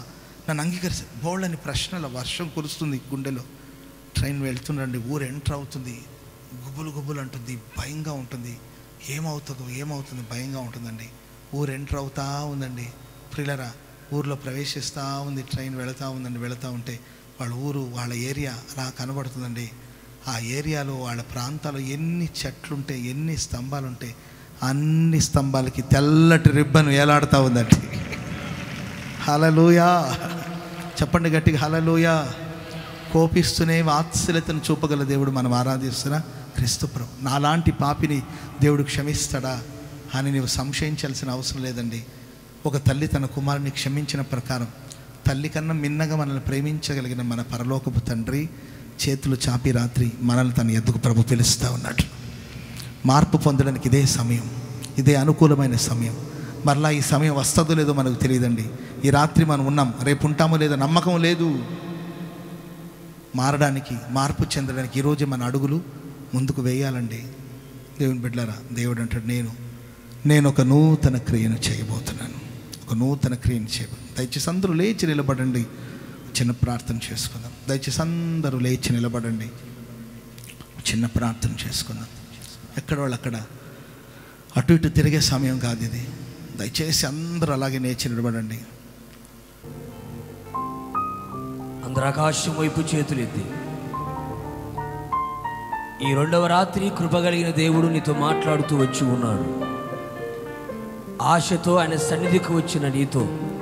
నన్ను అంగీకరిస్తే బోళ్ళని ప్రశ్నల వర్షం కురుస్తుంది గుండెలో ట్రైన్ వెళ్తుండండి ఊరు ఎంటర్ అవుతుంది గుబులు గుబులు అంటుంది భయంగా ఉంటుంది ఏమవుతుందో ఏమవుతుంది భయంగా ఉంటుందండి ఊరు ఎంటర్ అవుతా ఉందండి ప్రిలరా ఊర్లో ప్రవేశిస్తూ ఉంది ట్రైన్ వెళుతూ ఉందండి వెళుతూ ఉంటే వాళ్ళ ఊరు వాళ్ళ ఏరియా అలా కనబడుతుందండి ఆ ఏరియాలో వాళ్ళ ప్రాంతాల్లో ఎన్ని చెట్లుంటే ఎన్ని స్తంభాలు ఉంటే అన్ని స్తంభాలకి తెల్లటి రిబ్బన్ వేలాడుతూ ఉందండి హలలుయా చెప్పండి గట్టిగా హలలుయా కోపిస్తూనే వాత్సల్యతను చూపగల దేవుడు మనం ఆరాధిస్తున్నా క్రీస్తు ప్రభు నాలాంటి పాపిని దేవుడు క్షమిస్తాడా అని నీవు సంశయించాల్సిన అవసరం లేదండి ఒక తల్లి తన కుమారుని క్షమించిన ప్రకారం తల్లి కన్నా మిన్నగా మనల్ని ప్రేమించగలిగిన మన పరలోకపు తండ్రి చేతులు చాపి రాత్రి మనల్ని తన ఎద్దుకు ప్రభు పిలుస్తూ ఉన్నాడు మార్పు పొందడానికి ఇదే సమయం ఇదే అనుకూలమైన సమయం మరలా ఈ సమయం వస్తుందో లేదో మనకు తెలియదండి ఈ రాత్రి మనం ఉన్నాం రేపు ఉంటామో లేదో నమ్మకం లేదు మారడానికి మార్పు చెందడానికి ఈరోజు మన అడుగులు ముందుకు వేయాలండి దేవుని బిడ్డలారా దేవుడు అంటాడు నేను నేను ఒక నూతన క్రియను చేయబోతున్నాను ఒక నూతన క్రియను చేయబో దయచేసి అందరూ లేచి నిలబడండి చిన్న ప్రార్థన చేసుకుందాం దయచేసి అందరూ లేచి నిలబడండి చిన్న ప్రార్థన చేసుకుందాం ఎక్కడ వాళ్ళు అక్కడ అటు ఇటు తిరిగే సమయం కాదు ఇది దయచేసి అందరూ అలాగే లేచి నిలబడండి అందరు ఆకాశం వైపు చేతులెత్తి ఈ రెండవ రాత్రి కృపగలిగిన దేవుడు నీతో మాట్లాడుతూ వచ్చి ఉన్నాడు ఆశతో ఆయన సన్నిధికి వచ్చిన నీతో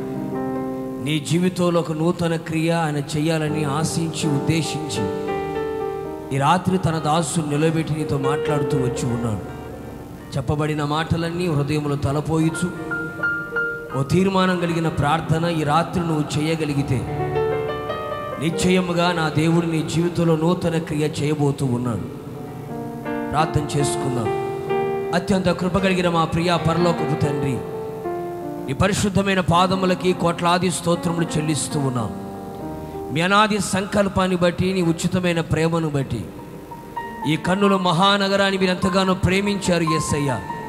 నీ జీవితంలో ఒక నూతన క్రియ ఆయన చేయాలని ఆశించి ఉద్దేశించి ఈ రాత్రి తన దాసు నిలబెట్టి నీతో మాట్లాడుతూ వచ్చి ఉన్నాడు చెప్పబడిన మాటలన్నీ హృదయంలో తలపోయిచు ఓ తీర్మానం కలిగిన ప్రార్థన ఈ రాత్రి నువ్వు చేయగలిగితే నిశ్చయముగా నా దేవుడు నీ జీవితంలో నూతన క్రియ చేయబోతూ ఉన్నాడు ప్రార్థన చేసుకుందాం అత్యంత కృప కలిగిన మా ప్రియ పరలోకపు తండ్రి నీ పరిశుద్ధమైన పాదములకి కోట్లాది స్తోత్రములు చెల్లిస్తూ ఉన్నాం మీ అనాది సంకల్పాన్ని బట్టి నీ ఉచితమైన ప్రేమను బట్టి ఈ కన్నుల మహానగరాన్ని మీరు ఎంతగానో ప్రేమించారు ఎస్సయ్య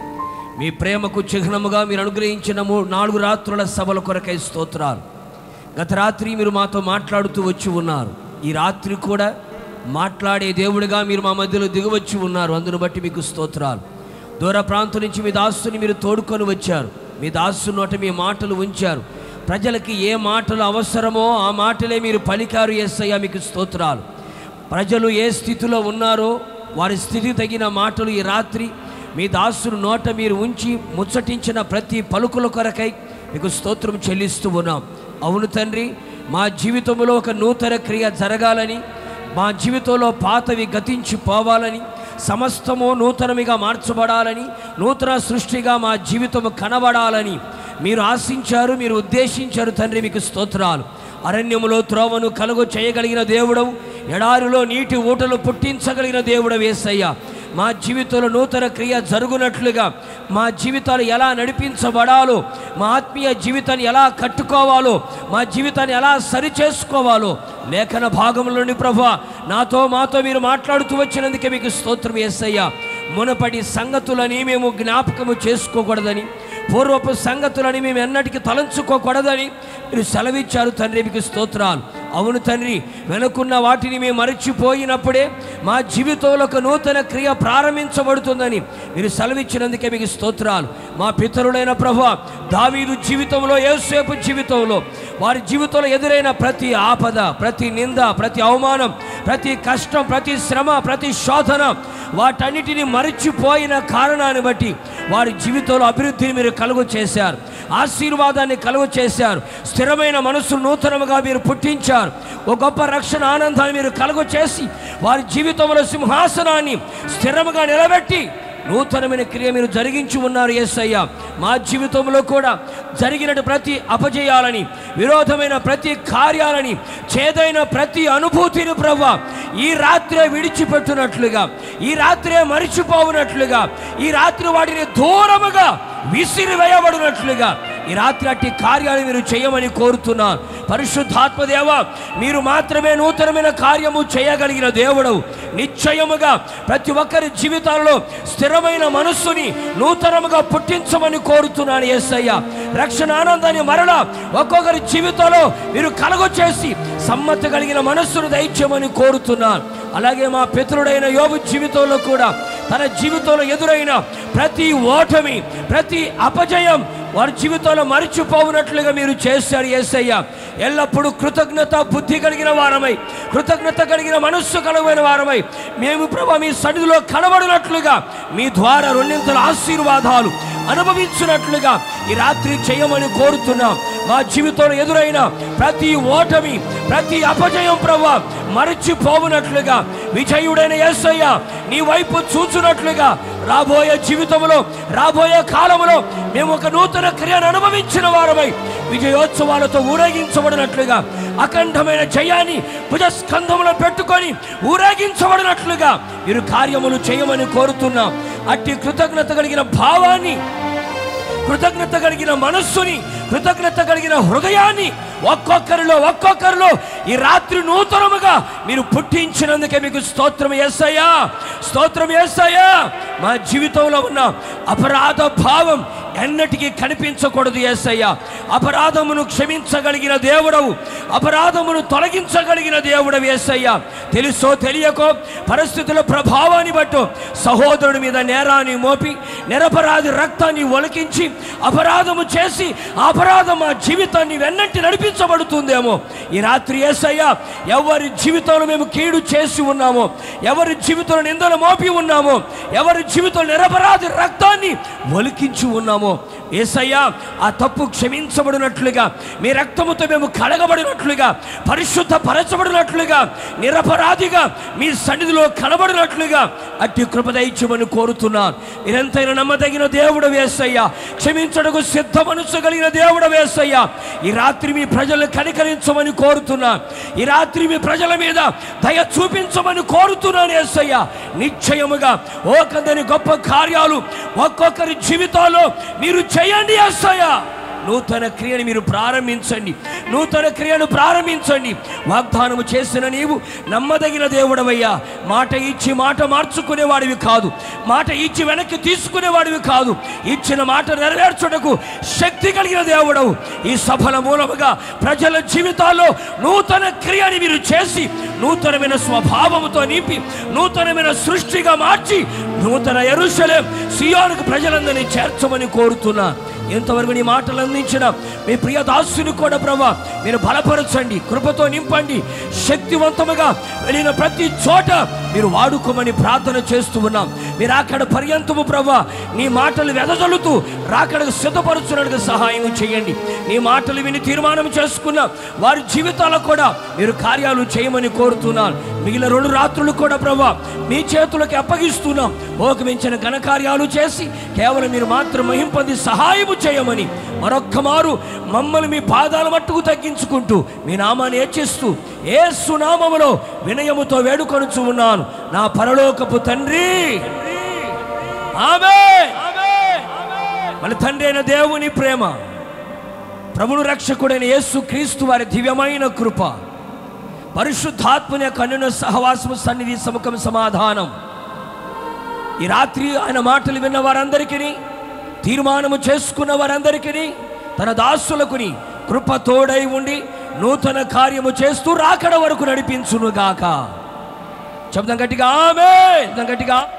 మీ ప్రేమకు చిహ్నముగా మీరు అనుగ్రహించిన మూ- నాలుగు రాత్రుల సభల కొరకై స్తోత్రాలు గత రాత్రి మీరు మాతో మాట్లాడుతూ వచ్చి ఉన్నారు ఈ రాత్రి కూడా మాట్లాడే దేవుడిగా మీరు మా మధ్యలో దిగవచ్చి ఉన్నారు అందును బట్టి మీకు స్తోత్రాలు దూర ప్రాంతం నుంచి మీ దాసుని మీరు తోడుకొని వచ్చారు మీ దాసు నోట మీ మాటలు ఉంచారు ప్రజలకి ఏ మాటలు అవసరమో ఆ మాటలే మీరు పలికారు ఎస్సయ్య మీకు స్తోత్రాలు ప్రజలు ఏ స్థితిలో ఉన్నారో వారి స్థితి తగిన మాటలు ఈ రాత్రి మీ దాసును నోట మీరు ఉంచి ముచ్చటించిన ప్రతి పలుకుల కొరకై మీకు స్తోత్రం చెల్లిస్తూ ఉన్నాం అవును తండ్రి మా జీవితంలో ఒక నూతన క్రియ జరగాలని మా జీవితంలో పాతవి గతించి పోవాలని సమస్తము నూతనమిగా మార్చబడాలని నూతన సృష్టిగా మా జీవితము కనబడాలని మీరు ఆశించారు మీరు ఉద్దేశించారు తండ్రి మీకు స్తోత్రాలు అరణ్యములో త్రోవను కలుగు చేయగలిగిన దేవుడవు ఎడారిలో నీటి ఊటలు పుట్టించగలిగిన దేవుడు వేసయ్యా మా జీవితంలో నూతన క్రియ జరుగునట్లుగా మా జీవితాలు ఎలా నడిపించబడాలో మా ఆత్మీయ జీవితాన్ని ఎలా కట్టుకోవాలో మా జీవితాన్ని ఎలా సరిచేసుకోవాలో లేఖన భాగంలోని ప్రభా నాతో మాతో మీరు మాట్లాడుతూ వచ్చినందుకే మీకు స్తోత్రం వేసయ్యా మునపటి సంగతులని మేము జ్ఞాపకము చేసుకోకూడదని పూర్వపు సంగతులని మేము ఎన్నటికీ తలంచుకోకూడదని మీరు సెలవిచ్చారు తండ్రి మీకు స్తోత్రాలు అవును తండ్రి వెనుకున్న వాటిని మేము మరచిపోయినప్పుడే మా జీవితంలో ఒక నూతన క్రియ ప్రారంభించబడుతుందని మీరు సెలవిచ్చినందుకే మీకు స్తోత్రాలు మా పితరులైన ప్రభా దావీదు జీవితంలో యేసేపు జీవితంలో వారి జీవితంలో ఎదురైన ప్రతి ఆపద ప్రతి నింద ప్రతి అవమానం ప్రతి కష్టం ప్రతి శ్రమ ప్రతి శోధన వాటన్నిటిని మరిచిపోయిన కారణాన్ని బట్టి వారి జీవితంలో అభివృద్ధిని మీరు కలుగు చేశారు ఆశీర్వాదాన్ని కలుగు చేశారు స్థిరమైన మనసు నూతనముగా మీరు పుట్టించారు ఒక గొప్ప రక్షణ ఆనందాన్ని మీరు కలుగు చేసి వారి జీవితంలో సింహాసనాన్ని స్థిరముగా నిలబెట్టి నూతనమైన క్రియ మీరు జరిగించి ఉన్నారు యేసయ్య మా జీవితంలో కూడా జరిగిన ప్రతి అపజయాలని విరోధమైన ప్రతి కార్యాలని చేదైన ప్రతి అనుభూతిని ప్రభా ఈ రాత్రే విడిచిపెట్టినట్లుగా ఈ రాత్రే మరిచిపోవునట్లుగా ఈ రాత్రి వాటిని దూరముగా విసిరివేయబడినట్లుగా ఈ రాత్రి అట్టి కార్యాలు మీరు చేయమని కోరుతున్నాను పరిశుద్ధాత్మదేవ మీరు మాత్రమే నూతనమైన కార్యము చేయగలిగిన దేవుడు నిశ్చయముగా ప్రతి ఒక్కరి జీవితాలలో స్థిరమైన మనస్సుని నూతనముగా పుట్టించమని కోరుతున్నాను యేసయ్య రక్షణ ఆనందాన్ని మరలా ఒక్కొక్కరి జీవితంలో మీరు కలుగు చేసి సమ్మతి కలిగిన మనస్సును దయచేయమని కోరుతున్నాను అలాగే మా పితరుడైన యోగు జీవితంలో కూడా తన జీవితంలో ఎదురైన ప్రతి ఓటమి ప్రతి అపజయం వారి జీవితంలో మరిచిపోవునట్లుగా మీరు చేశారు యేసయ్య ఎల్లప్పుడూ కృతజ్ఞత బుద్ధి కలిగిన వారమై కృతజ్ఞత కలిగిన మనస్సు కలిగిన వారమై మేము ప్రభా మీ సన్నిధిలో కనబడినట్లుగా మీ ద్వారా రెండింతల ఆశీర్వాదాలు అనుభవించినట్లుగా ఈ రాత్రి చేయమని కోరుతున్నాం మా జీవితంలో ఎదురైన ప్రతి ఓటమి ప్రతి అపజయం ప్రభా మరచిపోవునట్లుగా విజయుడైన యేసయ్య నీ వైపు చూచునట్లుగా రాబోయే జీవితంలో రాబోయే కాలంలో మేము ఒక నూతన క్రియను అనుభవించిన వారమై విజయోత్సవాలతో ఊరేగించబడినట్లుగా అఖండమైన జయాన్ని భుజస్కంధంలో పెట్టుకొని ఊరేగించబడినట్లుగా మీరు కార్యములు చేయమని కోరుతున్నాం అట్టి కృతజ్ఞత కలిగిన భావాన్ని కృతజ్ఞత కలిగిన మనస్సుని కృతజ్ఞత కలిగిన హృదయాన్ని ఒక్కొక్కరిలో ఒక్కొక్కరిలో ఈ రాత్రి నూతనముగా మీరు పుట్టించినందుకే మీకు స్తోత్రం ఏసయ్యా స్తోత్రం ఏసయ్యా మా జీవితంలో ఉన్న అపరాధ భావం ఎన్నటికీ కనిపించకూడదు ఏసయ్యా అపరాధమును క్షమించగలిగిన దేవుడవు అపరాధమును తొలగించగలిగిన దేవుడవు ఏసయ్యా తెలుసో తెలియకో పరిస్థితుల ప్రభావాన్ని బట్టు సహోదరుడి మీద నేరాన్ని మోపి నిరపరాధి రక్తాన్ని ఒలికించి అపరాధము చేసి ఆ అపరాధం మా జీవితాన్ని వెన్నంటి నడిపించబడుతుందేమో ఈ రాత్రి ఏసయ్యా ఎవరి జీవితంలో మేము కీడు చేసి ఉన్నామో ఎవరి జీవితంలో నిందలు మోపి ఉన్నామో ఎవరి జీవితంలో నిరపరాధి రక్తాన్ని ఒలికించి ఉన్నామో ఏసయ్యా ఆ తప్పు క్షమించబడినట్లుగా మీ రక్తముతో మేము కడగబడినట్లుగా పరిశుద్ధ పరచబడినట్లుగా నిరపరాధిగా మీ సన్నిధిలో కనబడినట్లుగా అట్టి కృపదైత్యమని కోరుతున్నాను మీరెంతైనా నమ్మదగిన దేవుడు వేసయ్యా క్షమించడకు సిద్ధ మనసు కలిగిన దేవుడు వేసయ్యా ఈ రాత్రి మీ ప్రజలు కనికరించమని కోరుతున్నాను ఈ రాత్రి మీ ప్రజల మీద దయ చూపించమని కోరుతున్నాను ఏసయ్యా నిశ్చయముగా ఓకందని గొప్ప కార్యాలు ఒక్కొక్కరి జీవితాల్లో మీరు చేయండి ఏసయ్యా నూతన క్రియను మీరు ప్రారంభించండి నూతన క్రియను ప్రారంభించండి వాగ్దానము చేసిన నీవు నమ్మదగిన దేవుడవయ్యా మాట ఇచ్చి మాట మార్చుకునేవాడివి కాదు మాట ఇచ్చి వెనక్కి తీసుకునేవాడివి కాదు ఇచ్చిన మాట నెరవేర్చుటకు శక్తి కలిగిన దేవుడవు ఈ సఫల మూలముగా ప్రజల జీవితాల్లో నూతన క్రియని మీరు చేసి నూతనమైన స్వభావముతో నింపి నూతనమైన సృష్టిగా మార్చి నూతన ఎరుషలేం సియోనుకు ప్రజలందరినీ చేర్చమని కోరుతున్నా ఎంతవరకు నీ మాటలు అందించిన మీ ప్రియ దాసుని కూడా ప్రభా మీరు బలపరచండి కృపతో నింపండి శక్తివంతముగా వెళ్ళిన ప్రతి చోట మీరు వాడుకోమని ప్రార్థన చేస్తూ ఉన్నాం మీరు అక్కడ పర్యంతము ప్రభా నీ మాటలు వెదజల్లుతూ రాకడకు సిద్ధపరచున్నట్టుగా సహాయం చేయండి నీ మాటలు విని తీర్మానం చేసుకున్న వారి జీవితాల్లో కూడా మీరు కార్యాలు చేయమని కోరుతున్నాను మిగిలిన రెండు రాత్రులు కూడా ప్రభా మీ చేతులకి అప్పగిస్తున్నాం ఓక మించిన ఘనకార్యాలు చేసి కేవలం మీరు మాత్రం మహింపొంది సహాయము చేయమని మరొక్క మారు మమ్మల్ని మీ పాదాల మట్టుకు తగ్గించుకుంటూ మీ నామాన్ని హెచ్చిస్తూ ఏ సునామములో వినయముతో వేడుకొనుచు ఉన్నాను నా పరలోకపు తండ్రి ఆమె మన తండ్రి అయిన దేవుని ప్రేమ ప్రభును రక్షకుడైన యేసు క్రీస్తు వారి దివ్యమైన కృప పరిశుద్ధాత్మని కన్నున సహవాసము సన్నిధి సముఖం సమాధానం ఈ రాత్రి ఆయన మాటలు విన్న వారందరికీ తీర్మానము చేసుకున్న వారందరికీ తన దాసులకుని కృప తోడై ఉండి నూతన కార్యము చేస్తూ రాకడ వరకు నడిపించునుగాక శబ్దం గట్టిగా ఆమె శబ్దం గట్టిగా